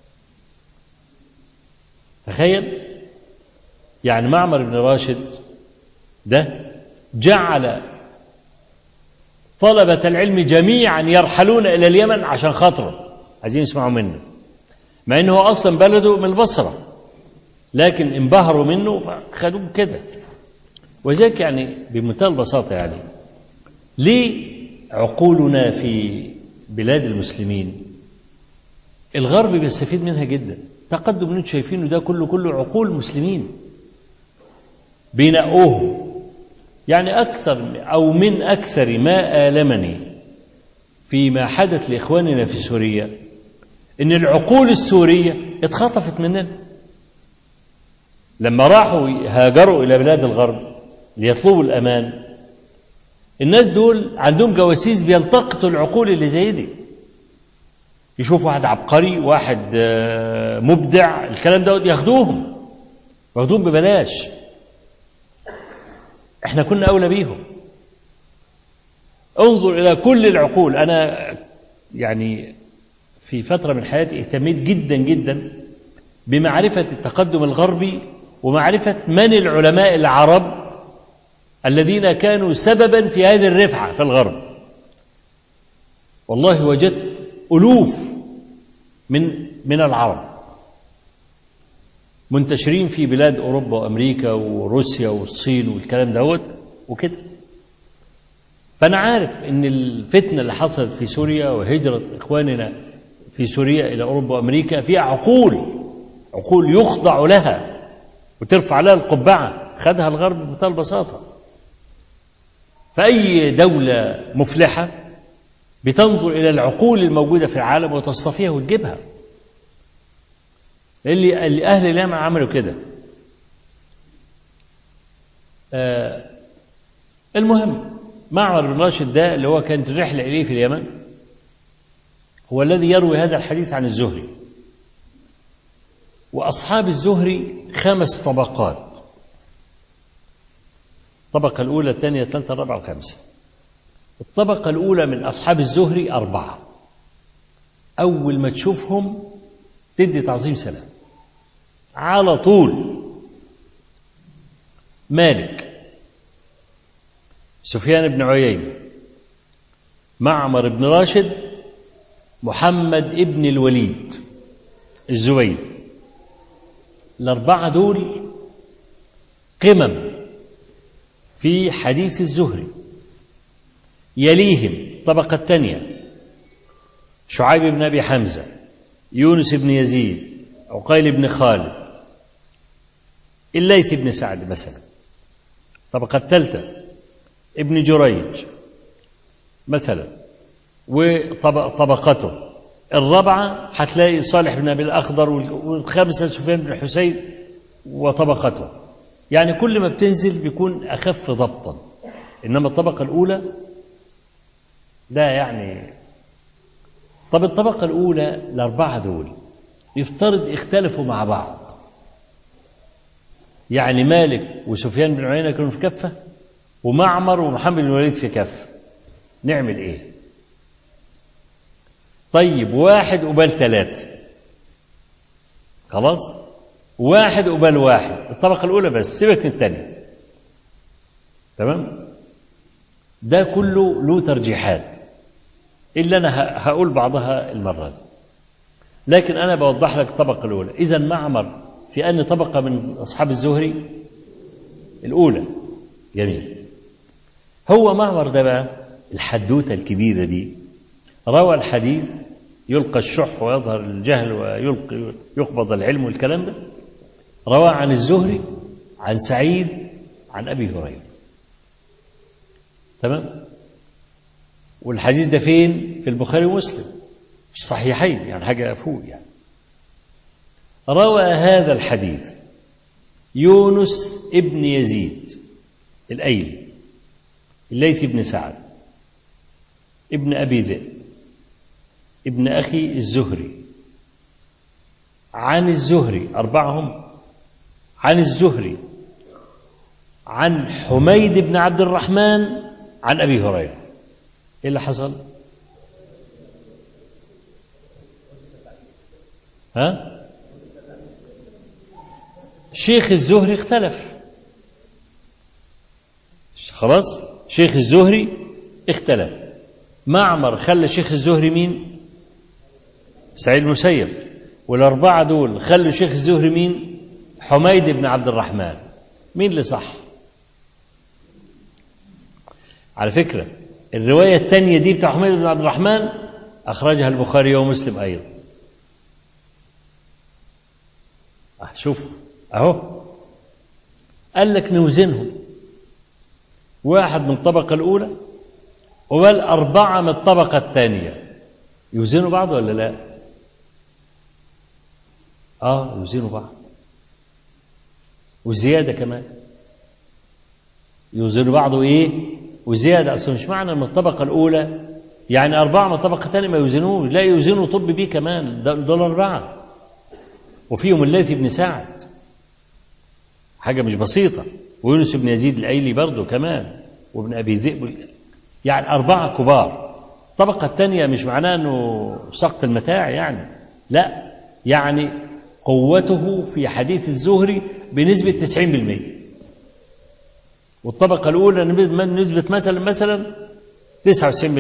تخيل يعني معمر بن راشد ده جعل طلبة العلم جميعا يرحلون إلى اليمن عشان خاطره عايزين يسمعوا منه مع انه اصلا بلده من البصره لكن انبهروا منه فخدوه كده وذلك يعني بمنتهى البساطه يعني ليه عقولنا في بلاد المسلمين الغرب بيستفيد منها جدا تقدم اللي انتم شايفينه ده كله كله عقول مسلمين بينقوهم يعني أكثر أو من أكثر ما آلمني فيما حدث لإخواننا في سوريا إن العقول السورية اتخطفت مننا لما راحوا هاجروا إلى بلاد الغرب ليطلبوا الأمان الناس دول عندهم جواسيس بيلتقطوا العقول اللي زي دي يشوف واحد عبقري واحد مبدع الكلام ده ياخدوهم ياخدوهم ببلاش احنا كنا أولى بيهم انظر إلى كل العقول أنا يعني في فترة من حياتي اهتميت جدا جدا بمعرفة التقدم الغربي ومعرفة من العلماء العرب الذين كانوا سببا في هذه الرفعة في الغرب والله وجدت ألوف من من العرب منتشرين في بلاد أوروبا وأمريكا وروسيا والصين والكلام دوت وكده فأنا عارف إن الفتنة اللي حصلت في سوريا وهجرة إخواننا في سوريا إلى أوروبا وأمريكا فيها عقول عقول يخضع لها وترفع لها القبعة خدها الغرب بمنتهى البساطة فأي دولة مفلحة بتنظر إلى العقول الموجودة في العالم وتصطفيها وتجيبها اللي اللي أهل اليمن عملوا كده آه المهم معمر بن راشد ده اللي هو كانت الرحلة إليه في اليمن هو الذي يروي هذا الحديث عن الزهري وأصحاب الزهري خمس طبقات الطبقة الأولى الثانية الثالثة الرابعة الخامسة الطبقة الأولى من أصحاب الزهري أربعة أول ما تشوفهم تدي تعظيم سلام على طول مالك سفيان بن عيينة معمر بن راشد محمد ابن الوليد الزبير الأربعة دول قمم في حديث الزهري يليهم الطبقة الثانية شعيب بن أبي حمزة يونس بن يزيد عقيل بن خالد الليث بن سعد مثلا الطبقة الثالثة ابن جريج مثلا وطبقته الرابعة هتلاقي صالح بن أبي الأخضر والخامسة سفيان بن حسين وطبقته يعني كل ما بتنزل بيكون أخف ضبطا إنما الطبقة الأولى ده يعني طب الطبقة الأولى الأربعة دول يفترض اختلفوا مع بعض يعني مالك وسفيان بن عيينة كانوا في كفة ومعمر ومحمد بن الوليد في كفة نعمل ايه طيب واحد قبال ثلاثة خلاص واحد قبال واحد الطبقة الأولى بس سيبك من الثانية تمام ده كله له ترجيحات إلا أنا هقول بعضها المرة دي لكن أنا بوضح لك الطبقة الأولى إذا معمر في أن طبقة من أصحاب الزهري الأولى جميل هو معمر ده بقى الحدوتة الكبيرة دي روى الحديث يلقى الشح ويظهر الجهل ويلقى يقبض العلم والكلام ده روى عن الزهري عن سعيد عن أبي هريرة تمام والحديث ده فين في البخاري ومسلم في الصحيحين يعني حاجة فوق يعني روى هذا الحديث يونس ابن يزيد الأيلي الليث بن سعد ابن أبي ذئب ابن أخي الزهري عن الزهري أربعهم عن الزهري عن حميد بن عبد الرحمن عن أبي هريرة إيه اللي حصل ها شيخ الزهري اختلف خلاص شيخ الزهري اختلف معمر خلى شيخ الزهري مين سعيد المسيب والأربعة دول خلوا شيخ الزهري مين حميد بن عبد الرحمن مين اللي صح على فكرة الرواية الثانية دي بتاع حميد بن عبد الرحمن أخرجها البخاري ومسلم أيضا أه شوف أهو قال لك نوزنهم واحد من الطبقة الأولى وبل أربعة من الطبقة الثانية يوزنوا بعض ولا لا آه يوزنوا بعض وزيادة كمان يوزنوا بعض وإيه وزيادة أصلا مش معنى من الطبقة الأولى يعني أربعة من الطبقة الثانية ما يوزنوش لا يوزنوا طب بيه كمان دول أربعة وفيهم الليث بن سعد حاجة مش بسيطة ويونس بن يزيد الأيلي برضه كمان وابن أبي ذئب يعني أربعة كبار الطبقة الثانية مش معناه أنه سقط المتاع يعني لا يعني قوته في حديث الزهري بنسبة 90% والطبقة الأولى نسبة مثلا مثلا 99% 98%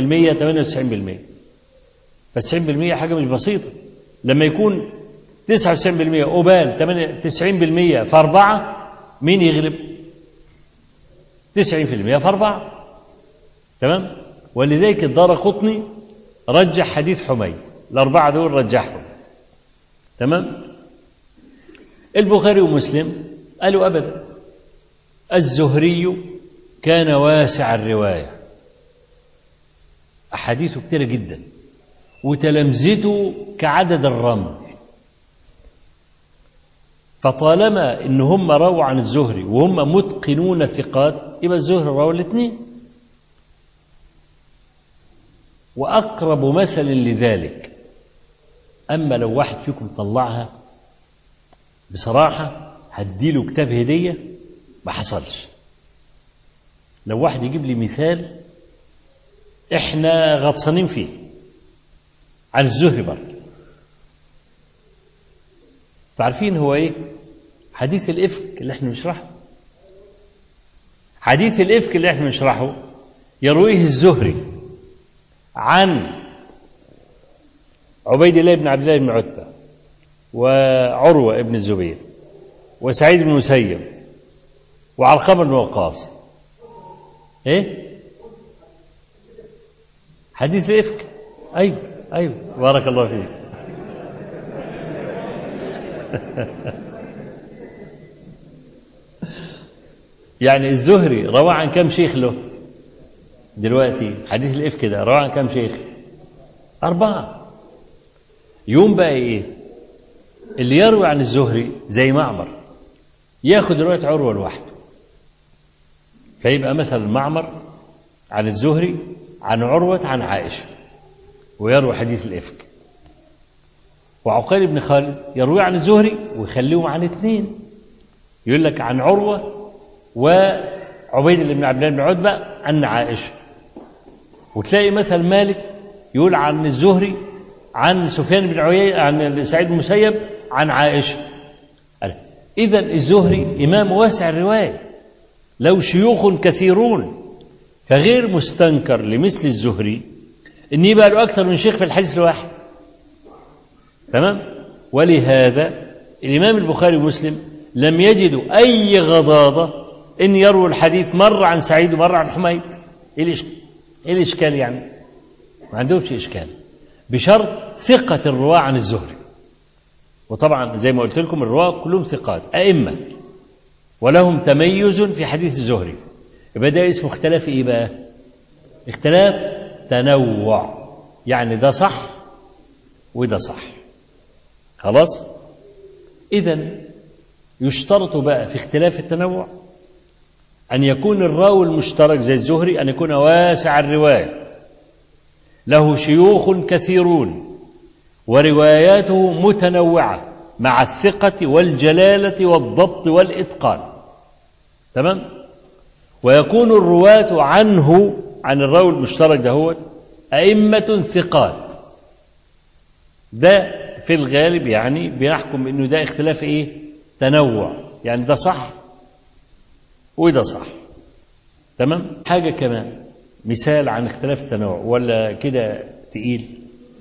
ف 90% حاجة مش بسيطة لما يكون 99% قبال 90% في أربعة مين يغلب؟ 90% في أربعة تمام؟ ولذلك الدار قطني رجح حديث حميد الأربعة دول رجحهم تمام؟ البخاري ومسلم قالوا أبدا الزهري كان واسع الرواية أحاديثه كثيرة جدا وتلامذته كعدد الرمل فطالما ان هم رووا عن الزهري وهم متقنون ثقات يبقى الزهري روى الاثنين واقرب مثل لذلك اما لو واحد فيكم طلعها بصراحه هديله كتاب هديه ما حصلش لو واحد يجيب لي مثال احنا غطسانين فيه عن الزهري برضه عارفين هو ايه حديث الافك اللي احنا بنشرحه حديث الافك اللي احنا بنشرحه يرويه الزهري عن عبيد الله بن عبد الله بن عتبة وعروة بن الزبير وسعيد بن مسيب وعلقمة بن وقاص ايه حديث الافك ايوه ايوه بارك الله فيك يعني الزهري روى عن كم شيخ له دلوقتي حديث الإفك ده روى عن كم شيخ أربعة يوم بقى إيه اللي يروي عن الزهري زي معمر ياخد رواية عروة لوحده فيبقى مثلا معمر عن الزهري عن عروة عن عائشة ويروي حديث الإفك وعقيل بن خالد يروي عن الزهري ويخليهم عن اثنين يقول لك عن عروة وعبيد الله بن عبد الله بن عتبة عن عائشة وتلاقي مثلا مالك يقول عن الزهري عن سفيان بن عيينة عن سعيد بن المسيب عن عائشة إذا الزهري إمام واسع الرواية له شيوخ كثيرون فغير مستنكر لمثل الزهري إن يبقى له أكثر من شيخ في الحديث الواحد تمام ولهذا الإمام البخاري ومسلم لم يجدوا أي غضاضة إن يرووا الحديث مرة عن سعيد ومرة عن حميد إيه الإشكال يعني ما عندهمش إشكال بشرط ثقة الرواة عن الزهري وطبعا زي ما قلت لكم الرواة كلهم ثقات أئمة ولهم تميز في حديث الزهري يبقى ده اسمه اختلاف إيه بقى اختلاف تنوع يعني ده صح وده صح خلاص إذا يشترط بقى في اختلاف التنوع أن يكون الراوي المشترك زي الزهري أن يكون واسع الرواية له شيوخ كثيرون ورواياته متنوعة مع الثقة والجلالة والضبط والإتقان تمام ويكون الرواة عنه عن الراوي المشترك ده هو أئمة ثقات ده في الغالب يعني بنحكم انه ده اختلاف ايه تنوع يعني ده صح وده صح تمام حاجة كمان مثال عن اختلاف التنوع ولا كده تقيل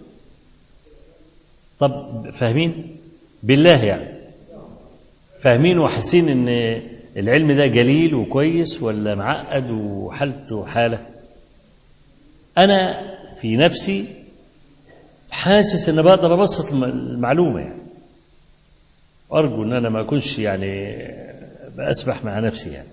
طب فاهمين بالله يعني فاهمين وحاسين ان العلم ده جليل وكويس ولا معقد وحالته حالة انا في نفسي حاسس ان بقدر ابسط المعلومه يعني ارجو ان انا ما اكونش يعني باسبح مع نفسي يعني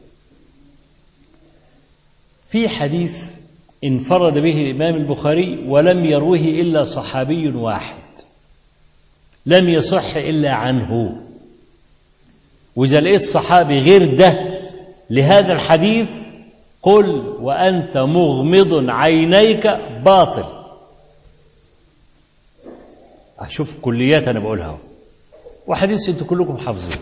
في حديث انفرد به الامام البخاري ولم يروه الا صحابي واحد لم يصح الا عنه واذا لقيت صحابي غير ده لهذا الحديث قل وانت مغمض عينيك باطل أشوف كليات أنا بقولها وحديث أنتوا كلكم حافظين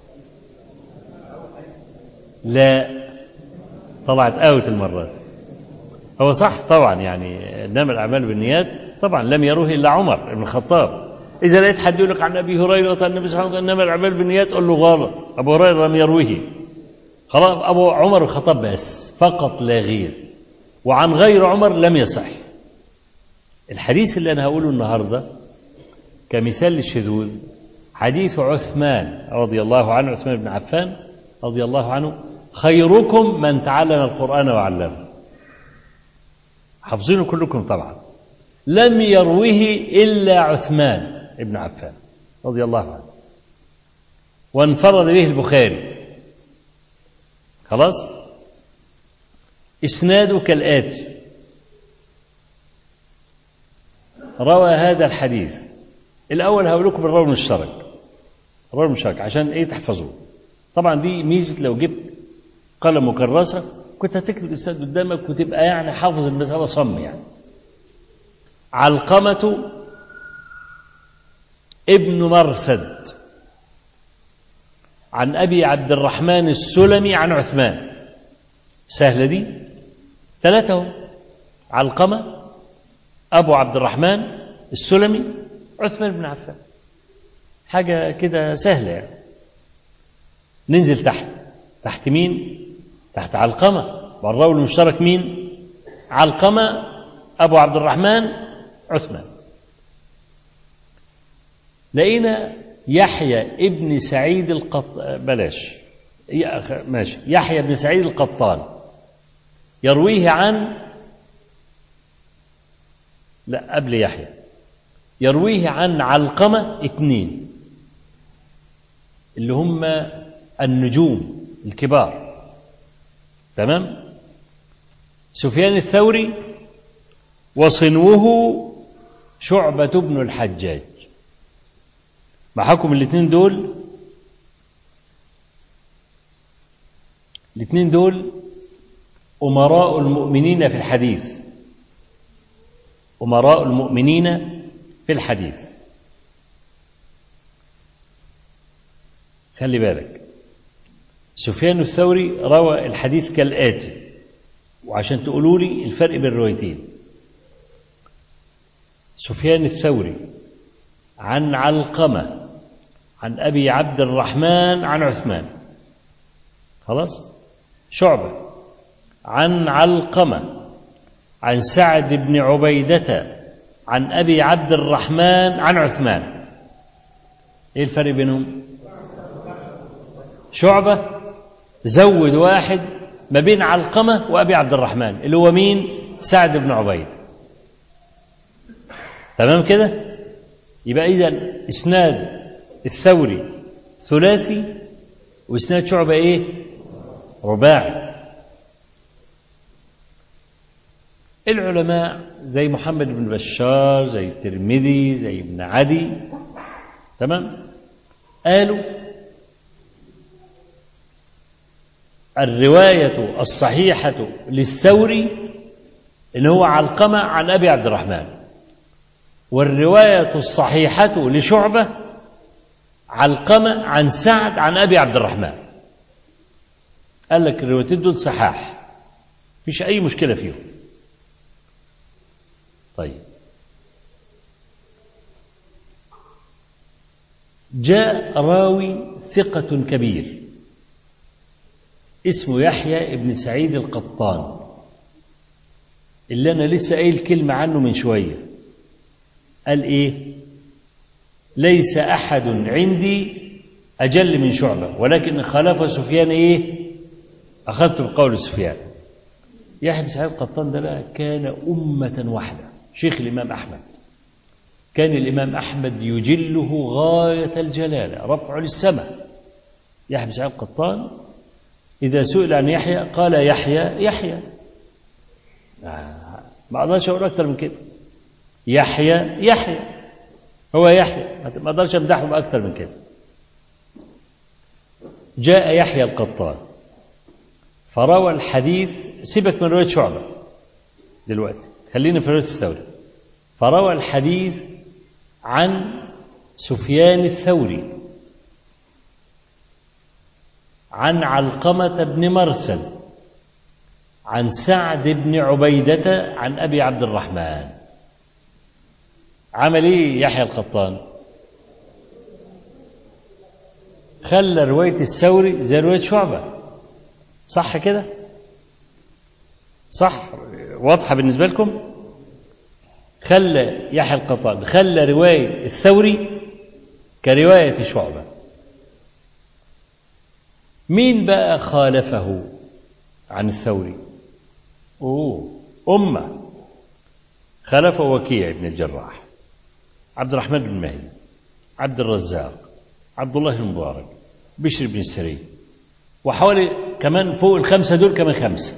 لا طلعت أوت المرات هو صح طبعا يعني إنما الأعمال بالنيات طبعا لم يروه إلا عمر بن الخطاب إذا لقيت حد يقول لك عن أبي هريرة النبي صلى الله عليه وسلم إنما الأعمال بالنيات قول له غلط أبو هريرة لم يروه خلاص أبو عمر الخطاب بس فقط لا غير وعن غير عمر لم يصح الحديث اللي أنا هقوله النهارده كمثال للشذوذ حديث عثمان رضي الله عنه عثمان بن عفان رضي الله عنه خيركم من تعلم القرآن وعلمه حافظينه كلكم طبعا لم يروه إلا عثمان بن عفان رضي الله عنه وانفرد به البخاري خلاص إسناده كالآتي روى هذا الحديث الأول هقول لكم الراوي المشترك الراوي المشارك عشان ايه تحفظوه طبعا دي ميزه لو جبت قلم وكراسه كنت هتكتب الاسناد قدامك وتبقى يعني حافظ المساله صم يعني علقمه ابن مرثد عن ابي عبد الرحمن السلمي عن عثمان سهله دي ثلاثه علقمه ابو عبد الرحمن السلمي عثمان بن عفان حاجه كده سهله يعني ننزل تحت تحت مين تحت علقمه والراوي المشترك مين علقمه ابو عبد الرحمن عثمان لقينا يحيى ابن سعيد القط بلاش ماشي يحيى بن سعيد القطان يرويه عن لا قبل يحيى يرويه عن علقمة اثنين اللي هم النجوم الكبار تمام سفيان الثوري وصنوه شعبة بن الحجاج معاكم الاثنين دول الاثنين دول أمراء المؤمنين في الحديث أمراء المؤمنين في الحديث خلي بالك سفيان الثوري روى الحديث كالآتي وعشان تقولوا لي الفرق بين الروايتين سفيان الثوري عن علقمة عن أبي عبد الرحمن عن عثمان خلاص شعبة عن علقمة عن سعد بن عبيدة عن أبي عبد الرحمن عن عثمان إيه الفرق بينهم شعبة زود واحد ما بين علقمة وأبي عبد الرحمن اللي هو مين سعد بن عبيد تمام كده يبقى إذا إسناد الثوري ثلاثي وإسناد شعبة إيه رباعي العلماء زي محمد بن بشار زي الترمذي زي ابن عدي تمام قالوا الرواية الصحيحة للثوري إن هو علقمة عن أبي عبد الرحمن والرواية الصحيحة لشعبة علقمة عن سعد عن أبي عبد الرحمن قال لك الروايتين دول صحاح مفيش أي مشكلة فيهم طيب جاء راوي ثقة كبير اسمه يحيى ابن سعيد القطان اللي أنا لسه قايل كلمة عنه من شوية قال إيه ليس أحد عندي أجل من شعبة ولكن خالف سفيان إيه أخذت بقول سفيان يحيى بن سعيد القطان ده بقى كان أمة واحدة شيخ الإمام أحمد كان الإمام أحمد يجله غاية الجلالة رفع للسماء يحيى بن سعيد القطان إذا سئل عن يحيى قال يحيى يحيى ما أقدرش أقول أكتر من كده يحيى يحيى هو يحيى ما أقدرش أمدحه بأكتر من كده جاء يحيى القطان فروى الحديث سيبك من رواية شعبة دلوقتي خلينا في رواية الثوري فروى الحديث عن سفيان الثوري عن علقمة بن مرثد عن سعد بن عبيدة عن أبي عبد الرحمن عمل إيه يحيى القطان خلى رواية الثوري زي رواية شعبة صح كده صح واضحة بالنسبة لكم خلى يحيى القطان خلى رواية الثوري كرواية شعبة مين بقى خالفه عن الثوري أوه أمة خلفه وكيع بن الجراح عبد الرحمن بن مهدي عبد الرزاق عبد الله المبارك بشر بن السري وحوالي كمان فوق الخمسة دول كمان خمسة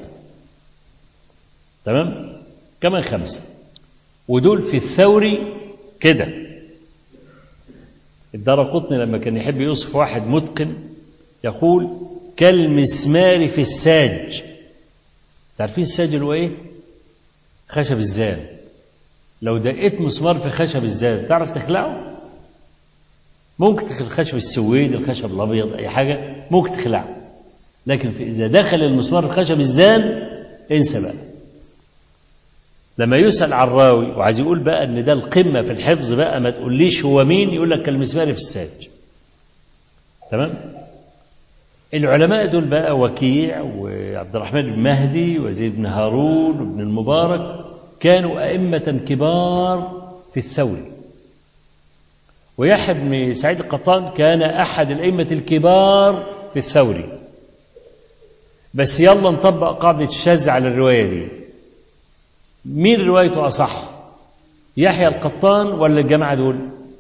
تمام كمان خمسة ودول في الثوري كده الدار قطني لما كان يحب يوصف واحد متقن يقول كالمسمار في الساج تعرفين الساج اللي هو ايه خشب الزان لو دقيت مسمار في خشب الزان تعرف تخلعه ممكن تخلع الخشب السويد الخشب الابيض اي حاجه ممكن تخلعه لكن في اذا دخل المسمار في خشب الزان انسى بقى لما يسأل عن الراوي وعايز يقول بقى ان ده القمة في الحفظ بقى ما تقوليش هو مين يقول لك كالمسمار في الساج تمام العلماء دول بقى وكيع وعبد الرحمن بن مهدي وزيد بن هارون وابن المبارك كانوا أئمة كبار في الثوري ويحيى بن سعيد القطان كان أحد الأئمة الكبار في الثوري بس يلا نطبق قاعدة الشاذ على الرواية دي مين روايته أصح يحيى القطان ولا الجماعة دول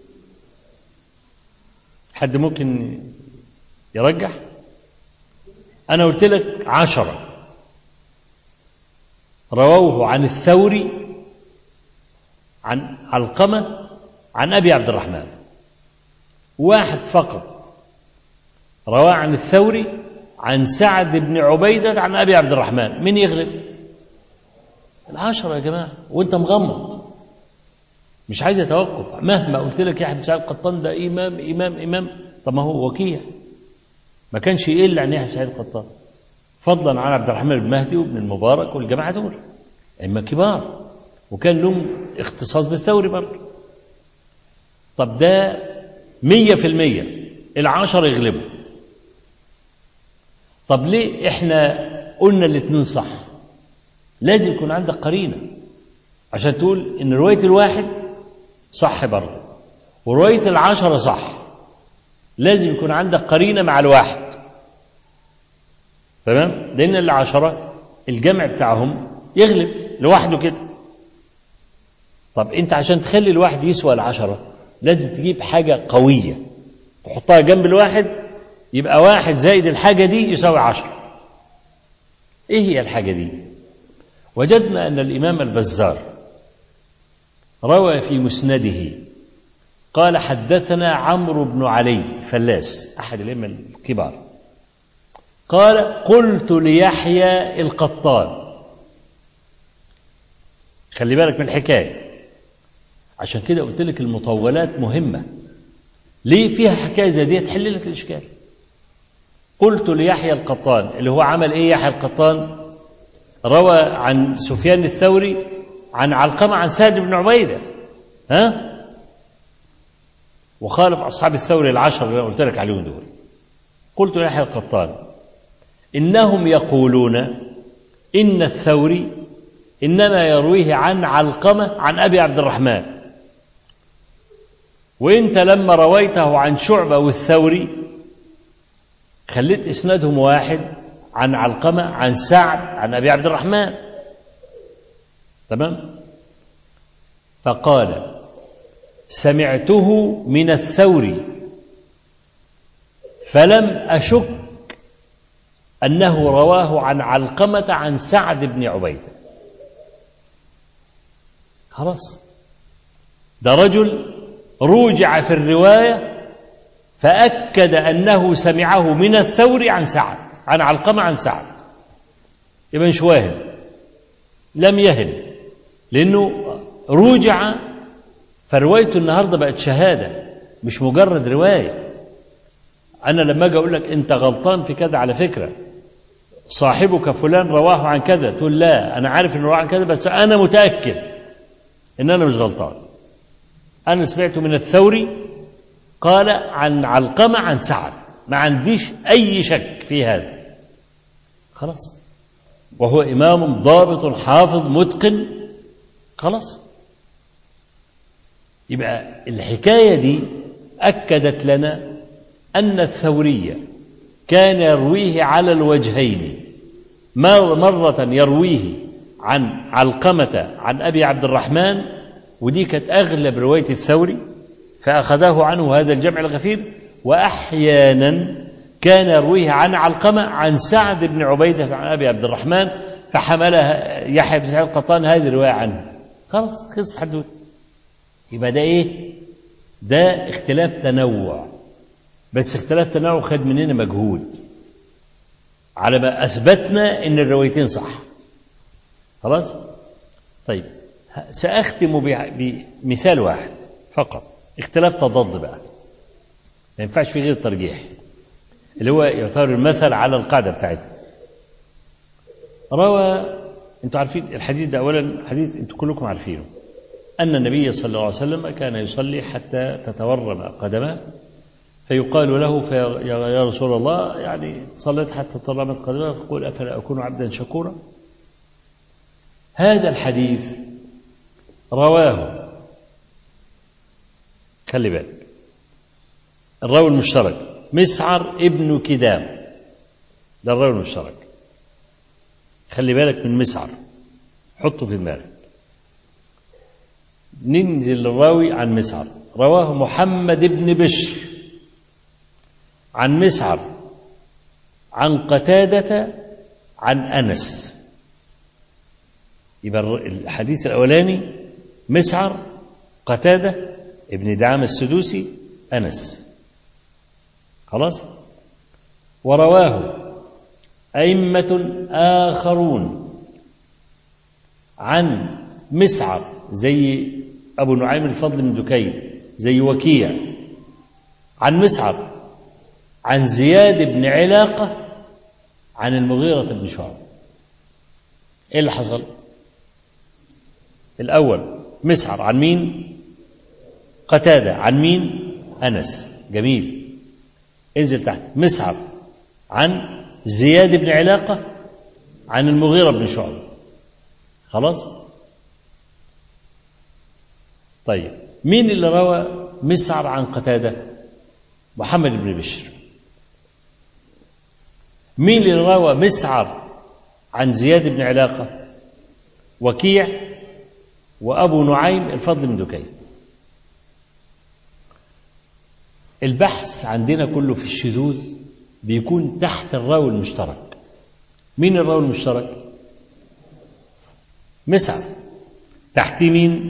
حد ممكن يرجح أنا قلت لك عشرة رووه عن الثوري عن علقمة عن أبي عبد الرحمن واحد فقط رواه عن الثوري عن سعد بن عبيدة عن أبي عبد الرحمن من يغلب العشرة يا جماعة وانت مغمض مش عايز يتوقف مهما قلت لك يحيى بن سعيد القطان ده إمام إمام إمام طب ما هو وكيع ما كانش يقل عن يحيى بن سعيد القطان فضلا عن عبد الرحمن بن مهدي وابن المبارك والجماعة دول أئمة كبار وكان لهم اختصاص بالثوري برضه طب ده مية في المية العشر يغلبوا طب ليه احنا قلنا الاثنين صح لازم يكون عندك قرينة عشان تقول ان رواية الواحد صح برضه ورواية العشرة صح لازم يكون عندك قرينة مع الواحد تمام لأن العشرة الجمع بتاعهم يغلب لوحده كده طب انت عشان تخلي الواحد يسوى العشرة لازم تجيب حاجة قوية تحطها جنب الواحد يبقى واحد زائد الحاجة دي يساوي عشرة ايه هي الحاجة دي وجدنا أن الإمام البزار روى في مسنده قال حدثنا عمرو بن علي فلاس أحد الأئمة الكبار قال قلت ليحيى القطان خلي بالك من الحكاية عشان كده قلت لك المطولات مهمة ليه فيها حكاية زي دي تحل لك الإشكال قلت ليحيى القطان اللي هو عمل إيه يحيى القطان روى عن سفيان الثوري عن علقمة عن سعد بن عبيدة ها وخالف أصحاب الثوري العشر اللي قلت لك عليهم دول قلت ليحيى القطان إنهم يقولون إن الثوري إنما يرويه عن علقمة عن أبي عبد الرحمن وإنت لما رويته عن شعبة والثوري خليت إسنادهم واحد عن علقمة عن سعد عن أبي عبد الرحمن تمام فقال سمعته من الثوري فلم أشك أنه رواه عن علقمة عن سعد بن عبيدة خلاص ده رجل روجع في الرواية فأكد أنه سمعه من الثوري عن سعد عن علقمة عن سعد يبقى مش واهن لم يهن لأنه روجع فروايته النهاردة بقت شهادة مش مجرد رواية أنا لما أجي أقول لك أنت غلطان في كذا على فكرة صاحبك فلان رواه عن كذا تقول لا أنا عارف أنه رواه عن كذا بس أنا متأكد أن أنا مش غلطان أنا سمعت من الثوري قال عن علقمة عن سعد ما عنديش أي شك في هذا خلاص وهو إمام ضابط حافظ متقن خلاص يبقى الحكاية دي أكدت لنا أن الثورية كان يرويه على الوجهين مرة يرويه عن علقمة عن أبي عبد الرحمن ودي كانت أغلب رواية الثوري فأخذه عنه هذا الجمع الغفير وأحيانا كان يرويه عن علقمة عن سعد بن عبيدة عن أبي عبد الرحمن فحملها يحيى بن سعيد القطان هذه الرواية عنه خلاص خلص حدود يبقى ده إيه ده اختلاف تنوع بس اختلاف تنوع خد مننا مجهود على ما أثبتنا إن الروايتين صح خلاص طيب سأختم بمثال واحد فقط اختلاف تضاد بقى ما ينفعش في غير الترجيح اللي هو يعتبر المثل على القاعدة بتاعتنا روى انتوا عارفين الحديث ده اولا حديث انتوا كلكم عارفينه ان النبي صلى الله عليه وسلم كان يصلي حتى تتورم قدمه فيقال له في يا رسول الله يعني صليت حتى تورمت قدمه فيقول افلا اكون عبدا شكورا هذا الحديث رواه خلي بالك الراوي المشترك مسعر ابن كدام ده الراوي المشترك خلي بالك من مسعر حطه في دماغك ننزل الراوي عن مسعر رواه محمد بن بشر عن مسعر عن قتادة عن أنس يبقى الحديث الأولاني مسعر قتادة ابن دعام السدوسي أنس خلاص ورواه أئمة آخرون عن مسعر زي أبو نعيم الفضل بن دكين زي وكيع عن مسعر عن زياد بن علاقة عن المغيرة بن شعب إيه اللي حصل الأول مسعر عن مين قتادة عن مين أنس جميل انزل تحت مسعر عن زياد بن علاقة عن المغيرة بن شعبة خلاص طيب مين اللي روى مسعر عن قتادة محمد بن بشر مين اللي روى مسعر عن زياد بن علاقة وكيع وأبو نعيم الفضل بن دكين البحث عندنا كله في الشذوذ بيكون تحت الراوي المشترك مين الراوي المشترك مسعر تحت مين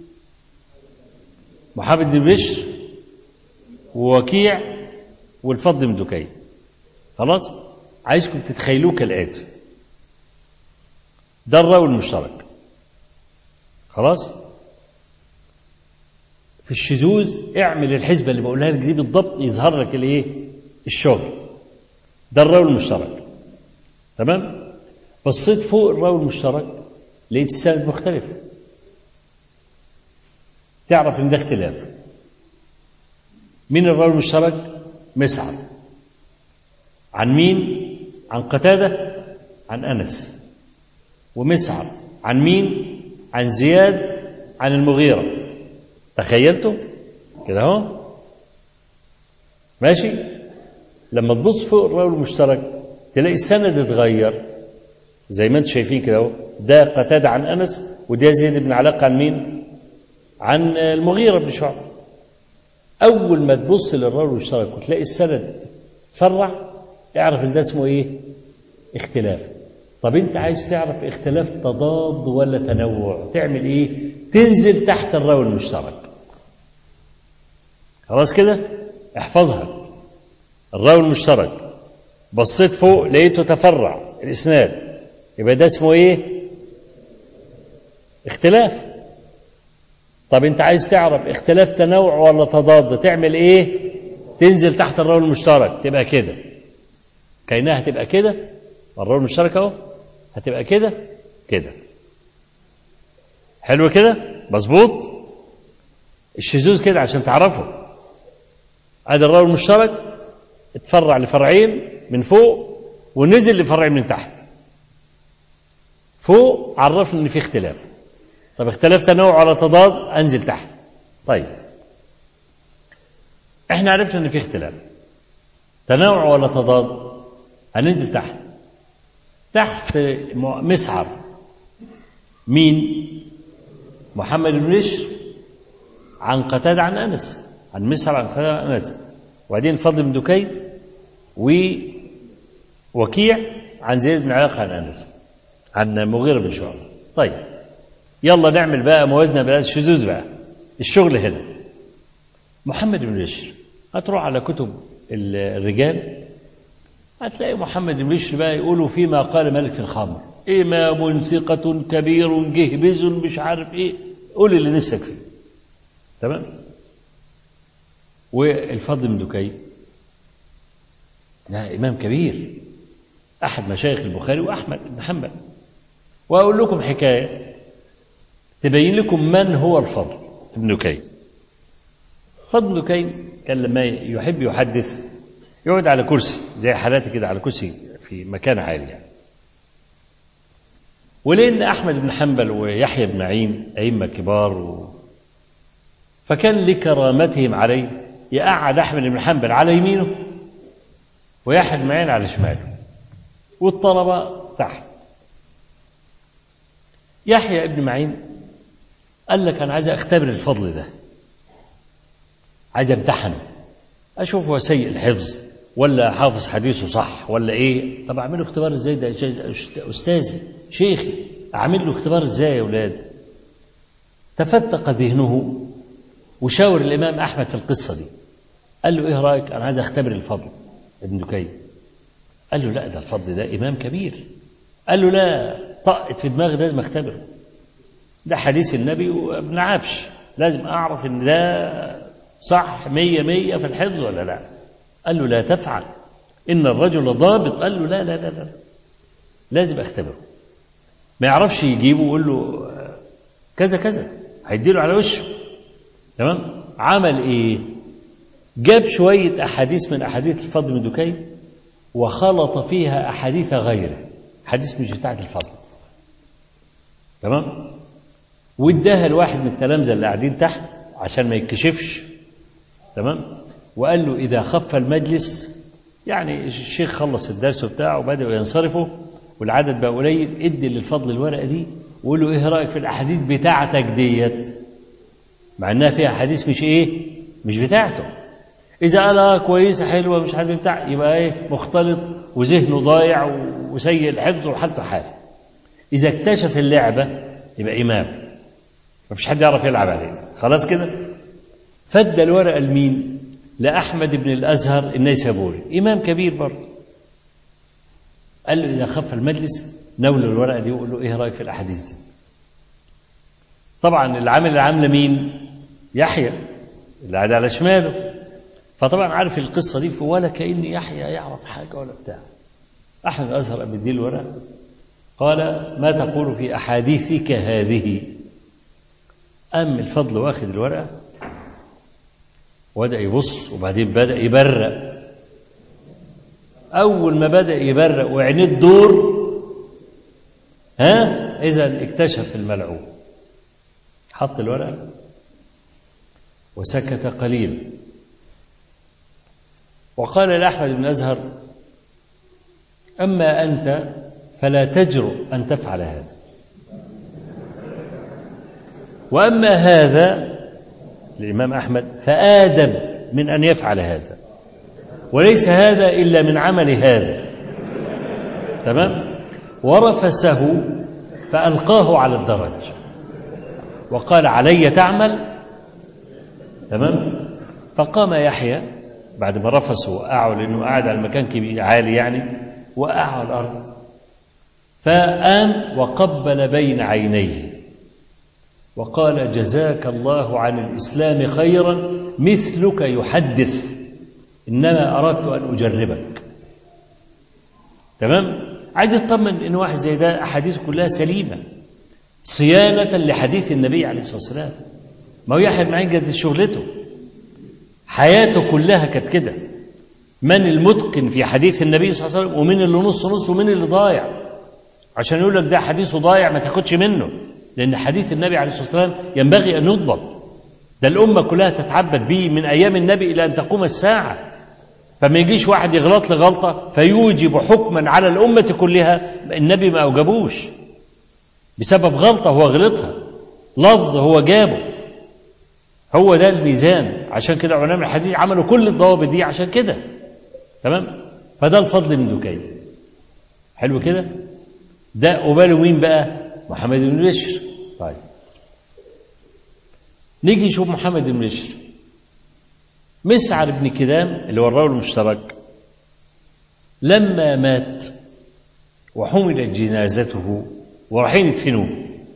محمد بن بشر ووكيع والفضل بن دكين خلاص عايزكم تتخيلوه كالآتي ده الراوي المشترك خلاص في الشذوذ اعمل الحسبة اللي بقولها لك دي بالضبط يظهر لك الايه الشغل ده الراوي المشترك تمام بصيت فوق الراوي المشترك لقيت السند مختلف تعرف ان ده اختلاف مين الراوي المشترك مسعر عن مين عن قتادة عن أنس ومسعر عن مين عن زياد عن المغيرة تخيلتوا كده اهو ماشي لما تبص فوق الراوي المشترك تلاقي السند اتغير زي ما انتم شايفين كده اهو ده قتادة عن أنس وده زيد بن علاقة عن مين عن المغيرة بن شعبة أول ما تبص للراوي المشترك وتلاقي السند فرع اعرف ان ده اسمه ايه اختلاف طب انت عايز تعرف اختلاف تضاد ولا تنوع تعمل ايه تنزل تحت الراوي المشترك خلاص كده احفظها الراوي المشترك بصيت فوق لقيته تفرع الاسناد يبقى ده اسمه ايه اختلاف طب انت عايز تعرف اختلاف تنوع ولا تضاد تعمل ايه تنزل تحت الراوي المشترك تبقى كده كأنها هتبقى كده الراوي المشترك اهو هتبقى كده كده حلو كده مظبوط الشذوذ كده عشان تعرفه ادي الراوي المشترك اتفرع لفرعين من فوق ونزل لفرعين من تحت فوق عرفنا ان في اختلاف طب اختلاف تنوع على تضاد انزل تحت طيب احنا عرفنا ان في اختلاف تنوع ولا تضاد هننزل تحت تحت مسعر مين محمد بن بشر عن قتادة عن أنس عن مسعر عن قتادة عن أنس وبعدين فضل بن دكين ووكيع عن زيد بن علاقة عن أنس عن مغيرة بن شعبة طيب يلا نعمل بقى موازنة بقى الشذوذ بقى الشغل هنا محمد بن بشر هتروح على كتب الرجال هتلاقي محمد بن بشر بقى يقولوا فيما قال ملك الخمر إمام ثقة كبير جهبز مش عارف إيه قول اللي نفسك فيه تمام والفضل بن دكين ده إمام كبير أحد مشايخ البخاري وأحمد بن حنبل وأقول لكم حكاية تبين لكم من هو الفضل بن دكين فضل بن دكين كان لما يحب يحدث يقعد على كرسي زي حالاتي كده على كرسي في مكان عالي يعني. ولأن أحمد بن حنبل ويحيى بن معين أئمة كبار و... فكان لكرامتهم عليه يقعد أحمد بن حنبل على يمينه ويحيى بن معين على شماله والطلبة تحت يحيى بن معين قال لك أنا عايز أختبر الفضل ده عايز امتحنه أشوف هو سيء الحفظ ولا حافظ حديثه صح ولا إيه طب أعمل له اختبار إزاي ده أستاذي شيخي أعمل له اختبار إزاي يا أولاد تفتق ذهنه وشاور الإمام أحمد في القصة دي قال له إيه رأيك أنا عايز أختبر الفضل ابن دكي قال له لا ده الفضل ده إمام كبير قال له لا طقت في دماغي لازم أختبره ده حديث النبي وابن عبش لازم أعرف إن ده صح مية مية في الحفظ ولا لا قال له لا تفعل إن الرجل ضابط قال له لا لا لا, لا. لازم أختبره ما يعرفش يجيبه ويقول له كذا كذا هيديله على وشه تمام عمل ايه جاب شوية أحاديث من أحاديث الفضل بن دكين وخلط فيها أحاديث غيره حديث مش بتاعت الفضل تمام واداها لواحد من التلامذة اللي قاعدين تحت عشان ما يتكشفش تمام وقال له إذا خف المجلس يعني الشيخ خلص الدرس بتاعه وبدأوا ينصرفوا والعدد بقى قليل ادي للفضل الورقة دي وقول له ايه رأيك في الأحاديث بتاعتك ديت مع انها فيها حديث مش ايه مش بتاعته اذا قال اه كويسه حلوه مش عارف بتاع يبقى ايه مختلط وذهنه ضايع وسيء الحفظ وحالته حال اذا اكتشف اللعبه يبقى امام مفيش حد يعرف يلعب عليه خلاص كده فدى الورقه لمين لاحمد بن الازهر النيسابوري امام كبير برضه قال له اذا خف المجلس نول الورقه دي وقول له ايه رايك في الاحاديث دي طبعا العامل العامله مين يحيى اللي قاعد على شماله فطبعا عارف القصه دي ولا كان يحيى يعرف حاجه ولا بتاع احمد الازهر قام يديه الورقه قال ما تقول في احاديثك هذه ام الفضل واخد الورقه وبدا يبص وبعدين بدا يبرق اول ما بدا يبرق وعينيه تدور ها اذا اكتشف الملعون حط الورقة وسكت قليلا وقال لأحمد بن أزهر أما أنت فلا تجرؤ أن تفعل هذا وأما هذا الإمام أحمد فآدم من أن يفعل هذا وليس هذا إلا من عمل هذا تمام ورفسه فألقاه على الدرج وقال علي تعمل تمام فقام يحيى بعد ما رفسه وقعه لأنه قاعد على المكان كبير عالي يعني وقعه على الأرض فقام وقبل بين عينيه وقال جزاك الله عن الإسلام خيرا مثلك يحدث إنما أردت أن أجربك تمام عايز اطمن ان واحد زي ده احاديثه كلها سليمه صيانه لحديث النبي عليه الصلاه والسلام ما هو يحيى بن معين كانت شغلته حياته كلها كانت كده من المتقن في حديث النبي صلى الله عليه وسلم ومن اللي نص نص ومن اللي ضايع عشان يقول لك ده حديثه ضايع ما تاخدش منه لان حديث النبي عليه الصلاه والسلام ينبغي ان يضبط ده الامه كلها تتعبد به من ايام النبي الى ان تقوم الساعه فما يجيش واحد يغلط لي غلطة فيوجب حكما على الأمة كلها النبي ما أوجبوش بسبب غلطة هو غلطها لفظ هو جابه هو ده الميزان عشان كده علماء الحديث عملوا كل الضوابط دي عشان كده تمام فده الفضل من دكين حلو كده ده قباله مين بقى محمد بن بشر طيب نيجي نشوف محمد بن بشر مسعر بن كدام اللي هو الراوي المشترك لما مات وحملت جنازته ورايحين يدفنوه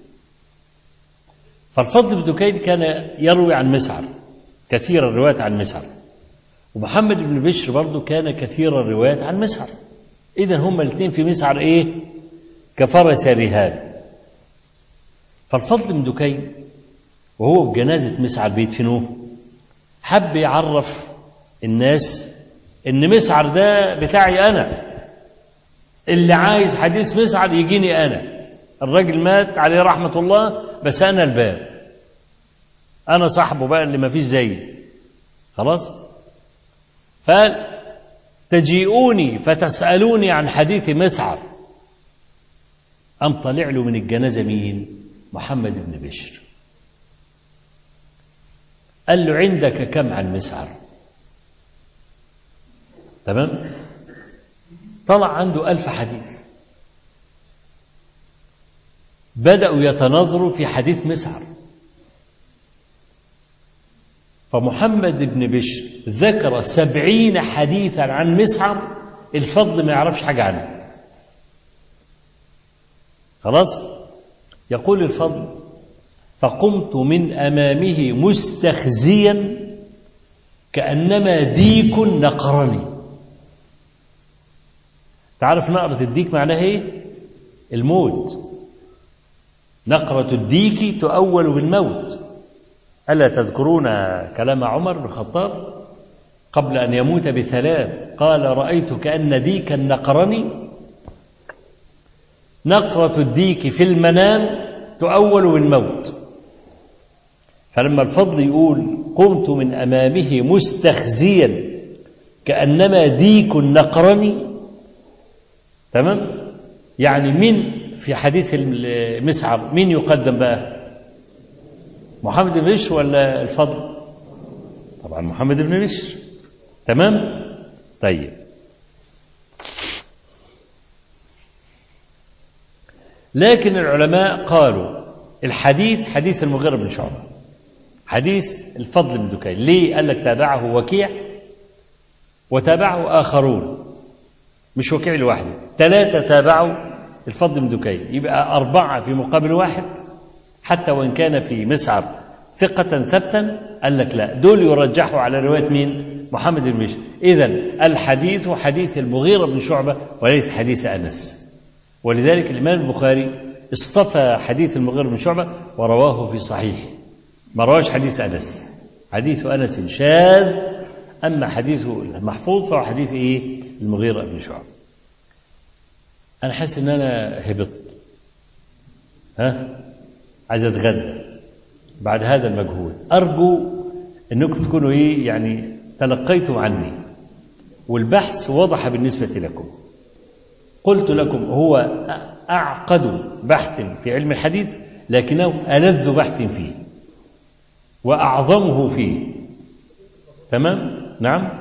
فالفضل بن دكين كان يروي عن مسعر كثير الروايات عن مسعر ومحمد بن بشر برضه كان كثير الروايات عن مسعر إذا هما الاثنين في مسعر إيه كفرس رهان فالفضل بن دكين وهو في جنازة مسعر بيدفنوه حب يعرف الناس إن مسعر ده بتاعي أنا اللي عايز حديث مسعر يجيني أنا الراجل مات عليه رحمة الله بس أنا الباب أنا صاحبه بقى اللي ما فيش زيي خلاص فقال تجيئوني فتسألوني عن حديث مسعر أم طلع له من الجنازة مين محمد بن بشر قال له عندك كم عن مسعر تمام طلع عنده ألف حديث بدأوا يتناظروا في حديث مسعر فمحمد بن بشر ذكر سبعين حديثا عن مسعر الفضل ما يعرفش حاجة عنه خلاص يقول الفضل فقمت من أمامه مستخزيا كأنما ديك نقرني تعرف نقرة الديك معناها ايه الموت نقرة الديك تؤول بالموت ألا تذكرون كلام عمر بن الخطاب قبل أن يموت بثلاث قال رأيت كأن ديكا نقرني نقرة الديك في المنام تؤول بالموت فلما الفضل يقول قمت من أمامه مستخزيا كأنما ديك نقرني تمام يعني مين في حديث المسعر مين يقدم بقى محمد بن بشر ولا الفضل طبعا محمد بن بشر تمام طيب لكن العلماء قالوا الحديث حديث المغيرة بن شعبة حديث الفضل بن دكين ليه قال لك تابعه وكيع وتابعه آخرون مش وكيع لوحده ثلاثة تابعوا الفضل بن دكين يبقى أربعة في مقابل واحد حتى وإن كان في مسعر ثقة ثبتا قال لك لا دول يرجحوا على رواية مين محمد بن بشر إذا الحديث حديث المغيرة بن شعبة وليس حديث أنس ولذلك الإمام البخاري اصطفى حديث المغيرة بن شعبة ورواه في صحيحه ما رواش حديث أنس حديث أنس شاذ أما حديثه المحفوظ فهو حديث إيه المغيرة بن شعبة أنا حاسس إن أنا هبطت ها عايز أتغدى بعد هذا المجهود أرجو أنكم تكونوا إيه يعني تلقيتم عني والبحث وضح بالنسبة لكم قلت لكم هو أعقد بحث في علم الحديث لكنه ألذ بحث فيه وأعظمه فيه تمام نعم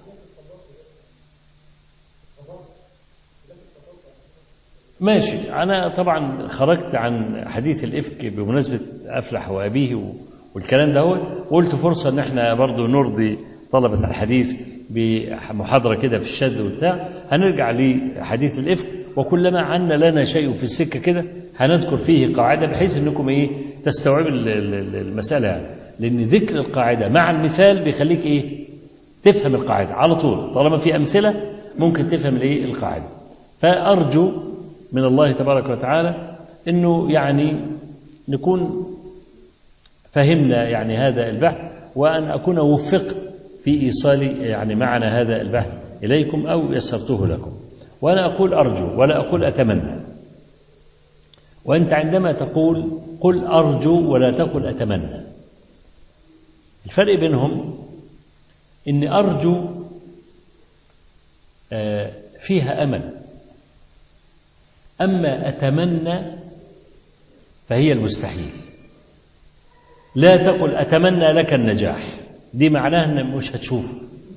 ماشي أنا طبعا خرجت عن حديث الإفك بمناسبة أفلح وأبيه والكلام ده وقلت فرصة إن احنا برضو نرضي طلبة الحديث بمحاضرة كده في الشد وبتاع هنرجع لحديث الإفك وكلما عنا لنا شيء في السكة كده هنذكر فيه قاعدة بحيث انكم ايه تستوعبوا المسألة يعني لأن ذكر القاعدة مع المثال بيخليك ايه تفهم القاعدة على طول طالما في أمثلة ممكن تفهم الايه القاعدة فأرجو من الله تبارك وتعالى انه يعني نكون فهمنا يعني هذا البحث وأن أكون وفقت في إيصال يعني معنا هذا البحث إليكم أو يسرته لكم ولا أقول أرجو ولا أقول أتمنى وأنت عندما تقول قل أرجو ولا تقل أتمنى الفرق بينهم إن أرجو فيها أمل أما أتمنى فهي المستحيل لا تقل أتمنى لك النجاح دي معناها أن مش هتشوفه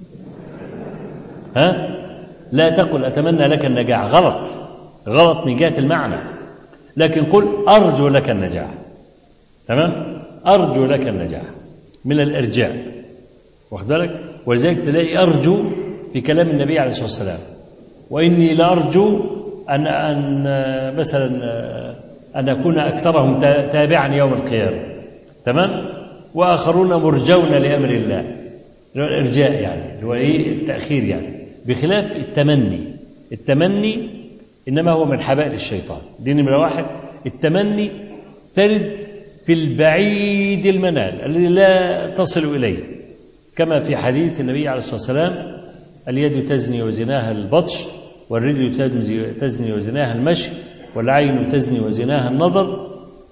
ها لا تقل أتمنى لك النجاح غلط غلط من جهة المعنى لكن قل أرجو لك النجاح تمام أرجو لك النجاح من الإرجاء واخد بالك ولذلك تلاقي أرجو في كلام النبي عليه الصلاة والسلام وإني لأرجو أن أن مثلا أن أكون أكثرهم تابعا يوم القيامة تمام وآخرون مرجون لأمر الله الإرجاء يعني هو إيه التأخير يعني بخلاف التمني التمني إنما هو من حبائل الشيطان دي نمرة واحد التمني ترد في البعيد المنال الذي لا تصل إليه كما في حديث النبي عليه الصلاة والسلام اليد تزني وزناها البطش والرجل تزني وزناها المشي والعين تزني وزناها النظر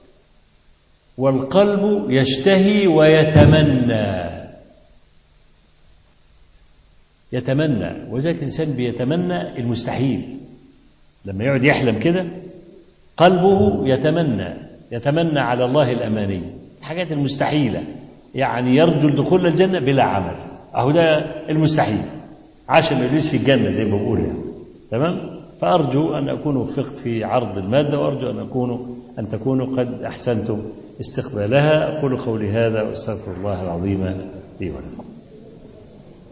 والقلب يشتهي ويتمنى يتمنى وذلك الإنسان بيتمنى المستحيل لما يقعد يحلم كده قلبه يتمنى يتمنى على الله الأماني الحاجات المستحيلة يعني يرجو الدخول الجنة بلا عمل أهو ده المستحيل عشان ما يجلس في الجنة زي ما بقول يعني تمام فأرجو أن أكون وفقت في عرض المادة وأرجو أن أكون أن تكونوا قد أحسنتم استقبالها أقول قولي هذا وأستغفر الله العظيم لي ولكم